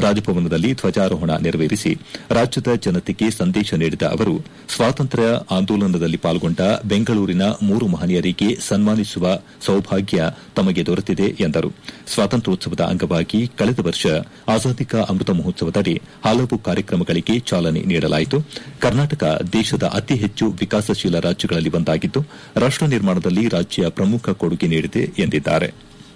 ರಾಜಭವನದಲ್ಲಿ ಧ್ವಜಾರೋಹಣ ನೆರವೇರಿಸಿ ರಾಜ್ಯದ ಜನತೆಗೆ ಸಂದೇಶ ನೀಡಿದ ಅವರು ಸ್ವಾತಂತ್ರ್ಯ ಆಂದೋಲನದಲ್ಲಿ ಪಾಲ್ಗೊಂಡ ಬೆಂಗಳೂರಿನ ಮೂರು ಮಹನೀಯರಿಗೆ ಸನ್ಮಾನಿಸುವ ಸೌಭಾಗ್ಯ ತಮಗೆ ದೊರೆತಿದೆ ಎಂದರು ಸ್ವಾತಂತ್ರ್ಯೋತ್ಸವದ ಅಂಗವಾಗಿ ಕಳೆದ ವರ್ಷ ಆಜಾದಿ ಕಾ ಅಮೃತ ಮಹೋತ್ಸವದಡಿ ಹಲವು ಕಾರ್ಯಕ್ರಮಗಳಿಗೆ ಚಾಲನೆ ನೀಡಲಾಯಿತು ಕರ್ನಾಟಕ ದೇಶದ ಅತಿ ಹೆಚ್ಚು ವಿಕಾಸಶೀಲ ರಾಜ್ಯಗಳಲ್ಲಿ ಒಂದಾಗಿದ್ದು ರಾಷ್ಟ ನಿರ್ಮಾಣದಲ್ಲಿ ರಾಜ್ಯ ಪ್ರಮುಖ ಕೊಡುಗೆ ನೀಡಿದೆ ಎಂದಿದ್ದಾರೆ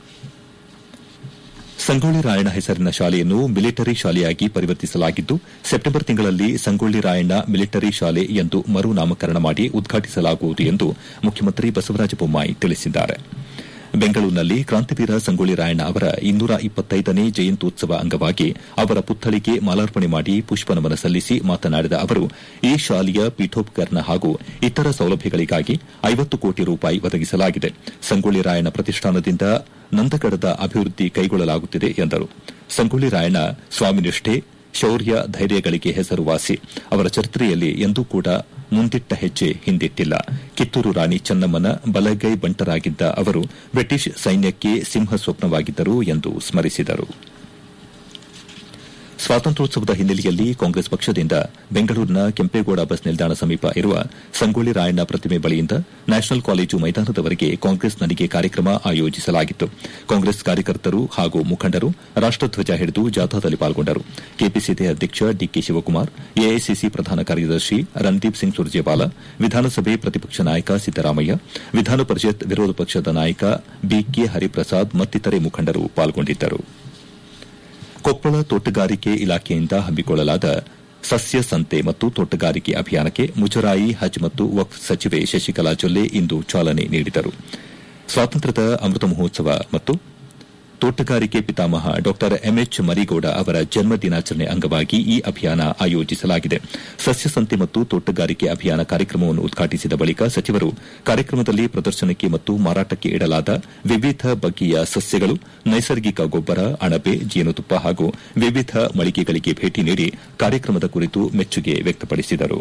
ಸಂಗೊಳ್ಳಿ ರಾಯಣ್ಣ ಹೆಸರಿನ ಶಾಲೆಯನ್ನು ಮಿಲಿಟರಿ ಶಾಲೆಯಾಗಿ ಪರಿವರ್ತಿಸಲಾಗಿದ್ದು ಸೆಪ್ಟೆಂಬರ್ ತಿಂಗಳಲ್ಲಿ ಸಂಗೊಳ್ಳಿ ರಾಯಣ್ಣ ಮಿಲಿಟರಿ ಶಾಲೆ ಎಂದು ಮರು ನಾಮಕರಣ ಮಾಡಿ ಉದ್ಘಾಟಿಸಲಾಗುವುದು ಎಂದು ಮುಖ್ಯಮಂತ್ರಿ ಬಸವರಾಜ ಬೊಮ್ಮಾಯಿ ತಿಳಿಸಿದ್ದಾರೆ ಬೆಂಗಳೂರಿನಲ್ಲಿ ಕ್ರಾಂತಿವೀರ ಸಂಗೊಳ್ಳಿ ರಾಯಣ್ಣ ಅವರ ಇನ್ನೂರ ಇಪ್ಪತ್ತೈದನೇ ಜಯಂತ್ಯುತ್ಸವ ಅಂಗವಾಗಿ ಅವರ ಪುತ್ಥಳಿಗೆ ಮಾಲಾರ್ಪಣೆ ಮಾಡಿ ಪುಷ್ಪನಮನ ಸಲ್ಲಿಸಿ ಮಾತನಾಡಿದ ಅವರು ಈ ಶಾಲೆಯ ಪೀಠೋಪಕರಣ ಹಾಗೂ ಇತರ ಸೌಲಭ್ಯಗಳಿಗಾಗಿ ಐವತ್ತು ಕೋಟಿ ರೂಪಾಯಿ ಒದಗಿಸಲಾಗಿದೆ ಸಂಗೊಳ್ಳಿ ರಾಯಣ್ಣ ಪ್ರತಿಷ್ಠಾನದಿಂದ ನಂದಗಡದ ಅಭಿವೃದ್ಧಿ ಕೈಗೊಳ್ಳಲಾಗುತ್ತಿದೆ ಎಂದರು ಸಂಗೊಳ್ಳಿ ರಾಯಣ್ಣ ಸ್ವಾಮಿನಿಷ್ಠೆ ಶೌರ್ಯ ಧೈರ್ಯಗಳಿಗೆ ಹೆಸರುವಾಸಿ ಅವರ ಚರಿತ್ರೆಯಲ್ಲಿ ಎಂದೂ ಕೂಡ ಮುಂದಿಟ್ಟ ಹೆಜ್ಜೆ ಹಿಂದಿಟ್ಟಿಲ್ಲ ಕಿತ್ತೂರು ರಾಣಿ ಚೆನ್ನಮ್ಮನ ಬಲಗೈ ಬಂಟರಾಗಿದ್ದ ಅವರು ಬ್ರಿಟಿಷ್ ಸೈನ್ಯಕ್ಕೆ ಸಿಂಹ ಸ್ವಪ್ನವಾಗಿದ್ದರು ಎಂದು ಸ್ಮರಿಸಿದರು ಸ್ವಾತಂತ್ರ್ಯೋತ್ಸವದ ಹಿನ್ನೆಲೆಯಲ್ಲಿ ಕಾಂಗ್ರೆಸ್ ಪಕ್ಷದಿಂದ ಬೆಂಗಳೂರಿನ ಕೆಂಪೇಗೌಡ ಬಸ್ ನಿಲ್ದಾಣ ಸಮೀಪ ಇರುವ ಸಂಗೊಳ್ಳಿ ರಾಯಣ್ಣ ಪ್ರತಿಮೆ ಬಳಿಯಿಂದ ನ್ಯಾಷನಲ್ ಕಾಲೇಜು ಮೈದಾನದವರೆಗೆ ಕಾಂಗ್ರೆಸ್ ನಡಿಗೆ ಕಾರ್ಯಕ್ರಮ ಆಯೋಜಿಸಲಾಗಿತ್ತು ಕಾಂಗ್ರೆಸ್ ಕಾರ್ಯಕರ್ತರು ಹಾಗೂ ಮುಖಂಡರು ರಾಷ್ಟಧ್ವಜ ಹಿಡಿದು ಜಾಥಾದಲ್ಲಿ ಪಾಲ್ಗೊಂಡರು ಕೆಪಿಸಿಸಿ ಅಧ್ಯಕ್ಷ ಡಿಕೆ ಶಿವಕುಮಾರ್ ಎಐಸಿಸಿ ಪ್ರಧಾನ ಕಾರ್ಯದರ್ಶಿ ರಣದೀಪ್ ಸಿಂಗ್ ಸುರ್ಜೇವಾಲಾ ವಿಧಾನಸಭೆ ಪ್ರತಿಪಕ್ಷ ನಾಯಕ ಸಿದ್ದರಾಮಯ್ಯ ವಿಧಾನ ಪರಿಷತ್ ವಿರೋಧ ಪಕ್ಷದ ನಾಯಕ ಬಿಕೆ ಹರಿಪ್ರಸಾದ್ ಮತ್ತಿತರೆ ಮುಖಂಡರು ಪಾಲ್ಗೊಂಡಿದ್ದರು ಕೊಪ್ಪಳ ತೋಟಗಾರಿಕೆ ಇಲಾಖೆಯಿಂದ ಹಮ್ಮಿಕೊಳ್ಳಲಾದ ಸಸ್ಯ ಸಂತೆ ಮತ್ತು ತೋಟಗಾರಿಕೆ ಅಭಿಯಾನಕ್ಕೆ ಮುಜರಾಯಿ ಹಜ್ ಮತ್ತು ವಕ್ಫ್ ಸಚಿವೆ ಶಶಿಕಲಾ ಜೊಲ್ಲೆ ಇಂದು ಚಾಲನೆ ನೀಡಿದರು ಸ್ವಾತಂತ್ರ್ಯದ ಅಮೃತ ಮಹೋತ್ಸವ ಮತ್ತು ತೋಟಗಾರಿಕೆ ಪಿತಾಮಹ ಡಾ ಎಂಎಚ್ ಮರಿಗೌಡ ಅವರ ಜನ್ಮ ದಿನಾಚರಣೆ ಅಂಗವಾಗಿ ಈ ಅಭಿಯಾನ ಆಯೋಜಿಸಲಾಗಿದೆ ಸಸ್ಯ ಸಂತೆ ಮತ್ತು ತೋಟಗಾರಿಕೆ ಅಭಿಯಾನ ಕಾರ್ಯಕ್ರಮವನ್ನು ಉದ್ಘಾಟಿಸಿದ ಬಳಿಕ ಸಚಿವರು ಕಾರ್ಯಕ್ರಮದಲ್ಲಿ ಪ್ರದರ್ಶನಕ್ಕೆ ಮತ್ತು ಮಾರಾಟಕ್ಕೆ ಇಡಲಾದ ವಿವಿಧ ಬಗೆಯ ಸಸ್ಯಗಳು ನೈಸರ್ಗಿಕ ಗೊಬ್ಬರ ಅಣಬೆ ಜೇನುತುಪ್ಪ ಹಾಗೂ ವಿವಿಧ ಮಳಿಗೆಗಳಿಗೆ ಭೇಟಿ ನೀಡಿ ಕಾರ್ಯಕ್ರಮದ ಕುರಿತು ಮೆಚ್ಚುಗೆ ವ್ಯಕ್ತಪಡಿಸಿದರು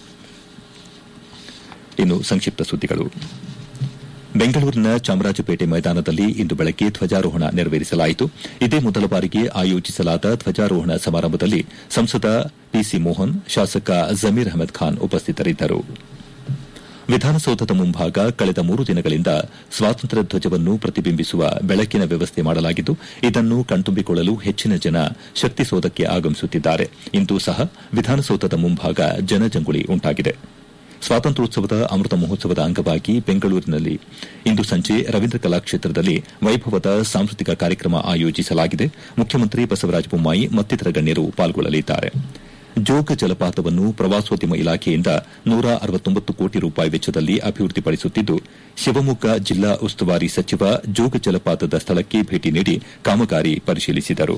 ಇನ್ನು ಸಂಕ್ಷಿಪ್ತ ಸುದ್ದಿಗಳು ಬೆಂಗಳೂರಿನ ಚಾಮರಾಜಪೇಟೆ ಮೈದಾನದಲ್ಲಿ ಇಂದು ಬೆಳಗ್ಗೆ ಧ್ವಜಾರೋಹಣ ನೆರವೇರಿಸಲಾಯಿತು ಇದೇ ಮೊದಲ ಬಾರಿಗೆ ಆಯೋಜಿಸಲಾದ ಧ್ವಜಾರೋಹಣ ಸಮಾರಂಭದಲ್ಲಿ ಸಂಸದ ಪಿಸಿ ಮೋಹನ್ ಶಾಸಕ ಜಮೀರ್ ಅಹಮದ್ ಖಾನ್ ಉಪಸ್ಥಿತರಿದ್ದರು ವಿಧಾನಸೌಧದ ಮುಂಭಾಗ ಕಳೆದ ಮೂರು ದಿನಗಳಿಂದ ಸ್ವಾತಂತ್ರ್ಯ ಧ್ವಜವನ್ನು ಪ್ರತಿಬಿಂಬಿಸುವ ಬೆಳಕಿನ ವ್ಯವಸ್ಥೆ ಮಾಡಲಾಗಿದ್ದು ಇದನ್ನು ಕಣ್ತುಂಬಿಕೊಳ್ಳಲು ಹೆಚ್ಚಿನ ಜನ ಶಕ್ತಿಸೌಧಕ್ಕೆ ಆಗಮಿಸುತ್ತಿದ್ದಾರೆ ಇಂದು ಸಹ ವಿಧಾನಸೌಧದ ಮುಂಭಾಗ ಜನಜಂಗುಳಿ ಉಂಟಾಗಿದೆ ಸ್ವಾತಂತ್ರ್ಯೋತ್ಸವದ ಅಮೃತ ಮಹೋತ್ಸವದ ಅಂಗವಾಗಿ ಬೆಂಗಳೂರಿನಲ್ಲಿ ಇಂದು ಸಂಜೆ ರವೀಂದ್ರ ಕಲಾಕ್ಷೇತ್ರದಲ್ಲಿ ವೈಭವದ ಸಾಂಸ್ಕೃತಿಕ ಕಾರ್ಯಕ್ರಮ ಆಯೋಜಿಸಲಾಗಿದೆ ಮುಖ್ಯಮಂತ್ರಿ ಬಸವರಾಜ ಬೊಮ್ಮಾಯಿ ಮತ್ತಿತರ ಗಣ್ಯರು ಪಾಲ್ಗೊಳ್ಳಲಿದ್ದಾರೆ ಜೋಗ ಜಲಪಾತವನ್ನು ಪ್ರವಾಸೋದ್ಯಮ ಇಲಾಖೆಯಿಂದ ನೂರ ಅರವತ್ತೊಂಬತ್ತು ಕೋಟಿ ರೂಪಾಯಿ ವೆಚ್ಚದಲ್ಲಿ ಅಭಿವೃದ್ಧಿಪಡಿಸುತ್ತಿದ್ದು ಶಿವಮೊಗ್ಗ ಜಿಲ್ಲಾ ಉಸ್ತುವಾರಿ ಸಚಿವ ಜೋಗ ಜಲಪಾತದ ಸ್ಥಳಕ್ಕೆ ಭೇಟಿ ನೀಡಿ ಕಾಮಗಾರಿ ಪರಿಶೀಲಿಸಿದರು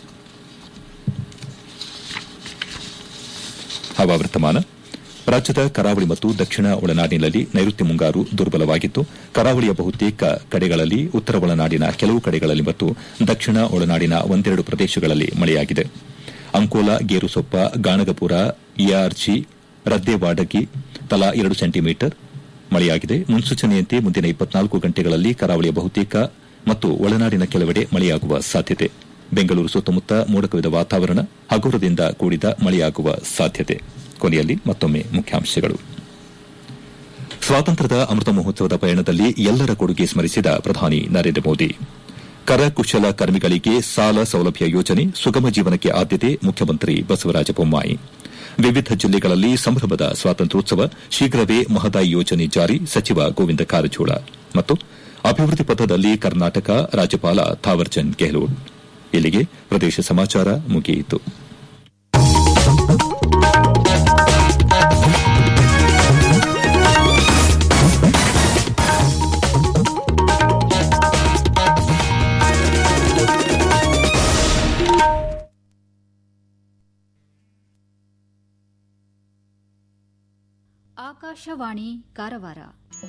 ಹವಾವರ್ತಮಾನ ರಾಜ್ಯದ ಕರಾವಳಿ ಮತ್ತು ದಕ್ಷಿಣ ಒಳನಾಡಿನಲ್ಲಿ ನೈಋತ್ಯ ಮುಂಗಾರು ದುರ್ಬಲವಾಗಿದ್ದು ಕರಾವಳಿಯ ಬಹುತೇಕ ಕಡೆಗಳಲ್ಲಿ ಉತ್ತರ ಒಳನಾಡಿನ ಕೆಲವು ಕಡೆಗಳಲ್ಲಿ ಮತ್ತು ದಕ್ಷಿಣ ಒಳನಾಡಿನ ಒಂದೆರಡು ಪ್ರದೇಶಗಳಲ್ಲಿ ಮಳೆಯಾಗಿದೆ ಅಂಕೋಲಾ ಗೇರುಸೊಪ್ಪ ಗಾಣಗಪುರ ಇಆರ್ಜಿ ರದ್ದೇವಾಡಗಿ ತಲಾ ಎರಡು ಸೆಂಟಿಮೀಟರ್ ಮಳೆಯಾಗಿದೆ ಮುನ್ಸೂಚನೆಯಂತೆ ಮುಂದಿನ ಇಪ್ಪತ್ನಾಲ್ಕು ಗಂಟೆಗಳಲ್ಲಿ ಕರಾವಳಿಯ ಬಹುತೇಕ ಮತ್ತು ಒಳನಾಡಿನ ಕೆಲವೆಡೆ ಮಳೆಯಾಗುವ ಸಾಧ್ಯತೆ ಬೆಂಗಳೂರು ಸುತ್ತಮುತ್ತ ಮೋಡಕವಿದ ವಾತಾವರಣ ಹಗುರದಿಂದ ಕೂಡಿದ ಮಳೆಯಾಗುವ ಸಾಧ್ಯತೆ ಕೊನೆಯಲ್ಲಿ ಮತ್ತೊಮ್ಮೆ ಮುಖ್ಯಾಂಶಗಳು ಸ್ವಾತಂತ್ರ್ಯದ ಅಮೃತ ಮಹೋತ್ಸವದ ಪಯಣದಲ್ಲಿ ಎಲ್ಲರ ಕೊಡುಗೆ ಸ್ಮರಿಸಿದ ಪ್ರಧಾನಿ ನರೇಂದ್ರ ಮೋದಿ ಕರಕುಶಲ ಕರ್ಮಿಗಳಿಗೆ ಸಾಲ ಸೌಲಭ್ಯ ಯೋಜನೆ ಸುಗಮ ಜೀವನಕ್ಕೆ ಆದ್ಯತೆ ಮುಖ್ಯಮಂತ್ರಿ ಬಸವರಾಜ ಬೊಮ್ಮಾಯಿ ವಿವಿಧ ಜಿಲ್ಲೆಗಳಲ್ಲಿ ಸಂಭ್ರಮದ ಸ್ವಾತಂತ್ರ್ಯೋತ್ಸವ ಶೀಘ್ರವೇ ಮಹದಾಯಿ ಯೋಜನೆ ಜಾರಿ ಸಚಿವ ಗೋವಿಂದ ಕಾರಜೋಳ ಮತ್ತು ಅಭಿವೃದ್ಧಿ ಪಥದಲ್ಲಿ ಕರ್ನಾಟಕ ರಾಜ್ಯಪಾಲ ಥಾವರ್ಚಂದ್ ಗೆಹ್ಲೋಟ್ ಇಲ್ಲಿಗೆ ಪ್ರದೇಶ ಸಮಾಚಾರ ಮುಗಿಯಿತು ಆಕಾಶವಾಣಿ ಕಾರವಾರ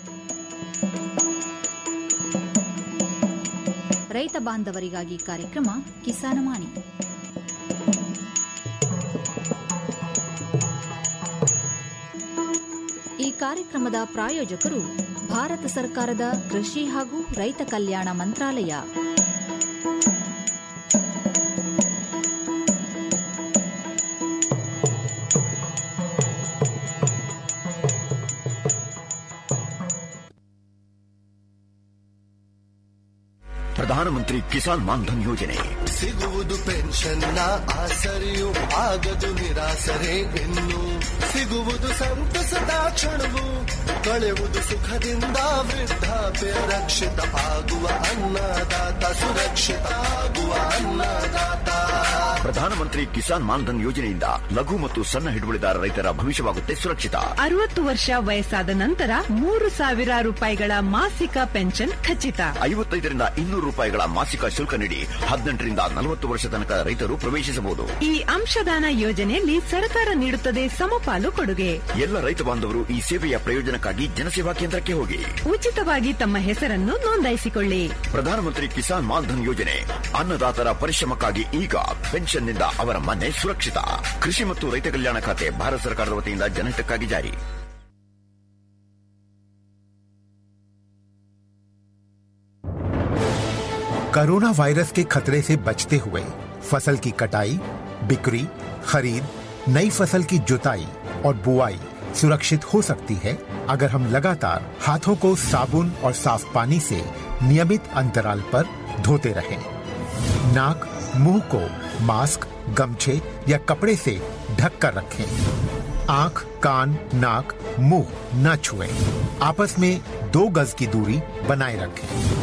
ರೈತ ಬಾಂಧವರಿಗಾಗಿ ಕಾರ್ಯಕ್ರಮ ಕಿಸಾನವಾಣಿ ಈ ಕಾರ್ಯಕ್ರಮದ ಪ್ರಾಯೋಜಕರು ಭಾರತ ಸರ್ಕಾರದ ಕೃಷಿ ಹಾಗೂ ರೈತ ಕಲ್ಯಾಣ ಮಂತ್ರಾಲಯ ಪ್ರಧಾನಮಂತ್ರಿ ಕಿಸಾನ್ ಮಾನ್ಧನ್ ಯೋಜನೆ ಸಿಗುವುದು ಪೆನ್ಷನ್ನ ಆಸರೆಯು ಆಗದು ನಿರಾಸರೆ ಇನ್ನು ಸಿಗುವುದು ಸಂತಸದ ಕ್ಷಣವು ಕಳೆಯುವುದು ಸುಖದಿಂದ ವೃದ್ಧಾಪ್ಯ ರಕ್ಷಿತ ಆಗುವ ಅನ್ನದಾತ ಸುರಕ್ಷಿತ ಆಗುವ ಅನ್ನದಾತ ಪ್ರಧಾನಮಂತ್ರಿ ಕಿಸಾನ್ ಮಾನ್ಧನ್ ಯೋಜನೆಯಿಂದ ಲಘು ಮತ್ತು ಸಣ್ಣ ಹಿಡುವಳಿದಾರ ರೈತರ ಭವಿಷ್ಯವಾಗುತ್ತೆ ಸುರಕ್ಷಿತ ಅರವತ್ತು ವರ್ಷ ವಯಸ್ಸಾದ ನಂತರ ಮೂರು ಸಾವಿರ ರೂಪಾಯಿಗಳ ಮಾಸಿಕ ಪೆನ್ಷನ್ ಖಚಿತ ಐವತ್ತೈದರಿಂದ ಇನ್ನೂರು ರೂಪಾಯಿಗಳ ಮಾಸಿಕ ಶುಲ್ಕ ನೀಡಿ ಹದಿನೆಂಟರಿಂದ ನಲವತ್ತು ವರ್ಷ ತನಕ ರೈತರು ಪ್ರವೇಶಿಸಬಹುದು ಈ ಅಂಶದಾನ ಯೋಜನೆಯಲ್ಲಿ ಸರ್ಕಾರ ನೀಡುತ್ತದೆ ಸಮಪಾಲು ಕೊಡುಗೆ ಎಲ್ಲ ರೈತ ಬಾಂಧವರು ಈ ಸೇವೆಯ ಪ್ರಯೋಜನಕ್ಕಾಗಿ ಜನಸೇವಾ ಕೇಂದ್ರಕ್ಕೆ ಹೋಗಿ ಉಚಿತವಾಗಿ ತಮ್ಮ ಹೆಸರನ್ನು ನೋಂದಾಯಿಸಿಕೊಳ್ಳಿ ಪ್ರಧಾನಮಂತ್ರಿ ಕಿಸಾನ್ ಮಾನ್ಧನ್ ಯೋಜನೆ ಅನ್ನದಾತರ ಪರಿಶ್ರಮಕ್ಕಾಗಿ ಈಗ ಪೆನ್ಷನ್ನಿಂದ ಅವರ ಮನೆ ಸುರಕ್ಷಿತ ಕೃಷಿ ಮತ್ತು ರೈತ ಕಲ್ಯಾಣ ಖಾತೆ ಭಾರತ ಸರ್ಕಾರದ ವತಿಯಿಂದ ಜನಹಿತಕ್ಕಾಗಿ ಜಾರಿ कोरोना वायरस के खतरे से बचते हुए फसल की कटाई बिक्री खरीद नई फसल की जुताई और बुआई सुरक्षित हो सकती है अगर हम लगातार हाथों को साबुन और साफ पानी से नियमित अंतराल पर धोते रहें। नाक मुंह को मास्क गमछे या कपड़े से ढक कर रखें आंख कान नाक मुंह न छुएं। आपस में दो गज की दूरी बनाए रखें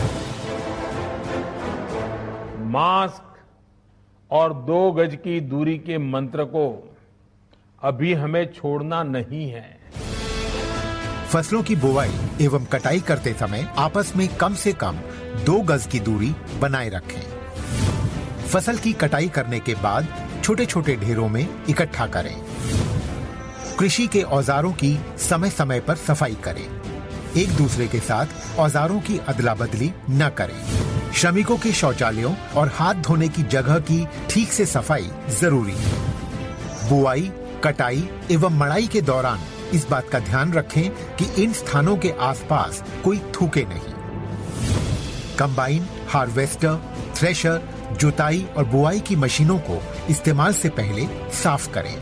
मास्क और दो गज की दूरी के मंत्र को अभी हमें छोड़ना नहीं है फसलों की बुवाई एवं कटाई करते समय आपस में कम से कम दो गज की दूरी बनाए रखें फसल की कटाई करने के बाद छोटे छोटे ढेरों में इकट्ठा करें कृषि के औजारों की समय समय पर सफाई करें एक दूसरे के साथ औजारों की अदला बदली न करें श्रमिकों के शौचालयों और हाथ धोने की जगह की ठीक से सफाई जरूरी है बुआई कटाई एवं मड़ाई के दौरान इस बात का ध्यान रखें कि इन स्थानों के आसपास कोई थूके नहीं कंबाइन हार्वेस्टर थ्रेशर जुताई और बुआई की मशीनों को इस्तेमाल से पहले साफ करें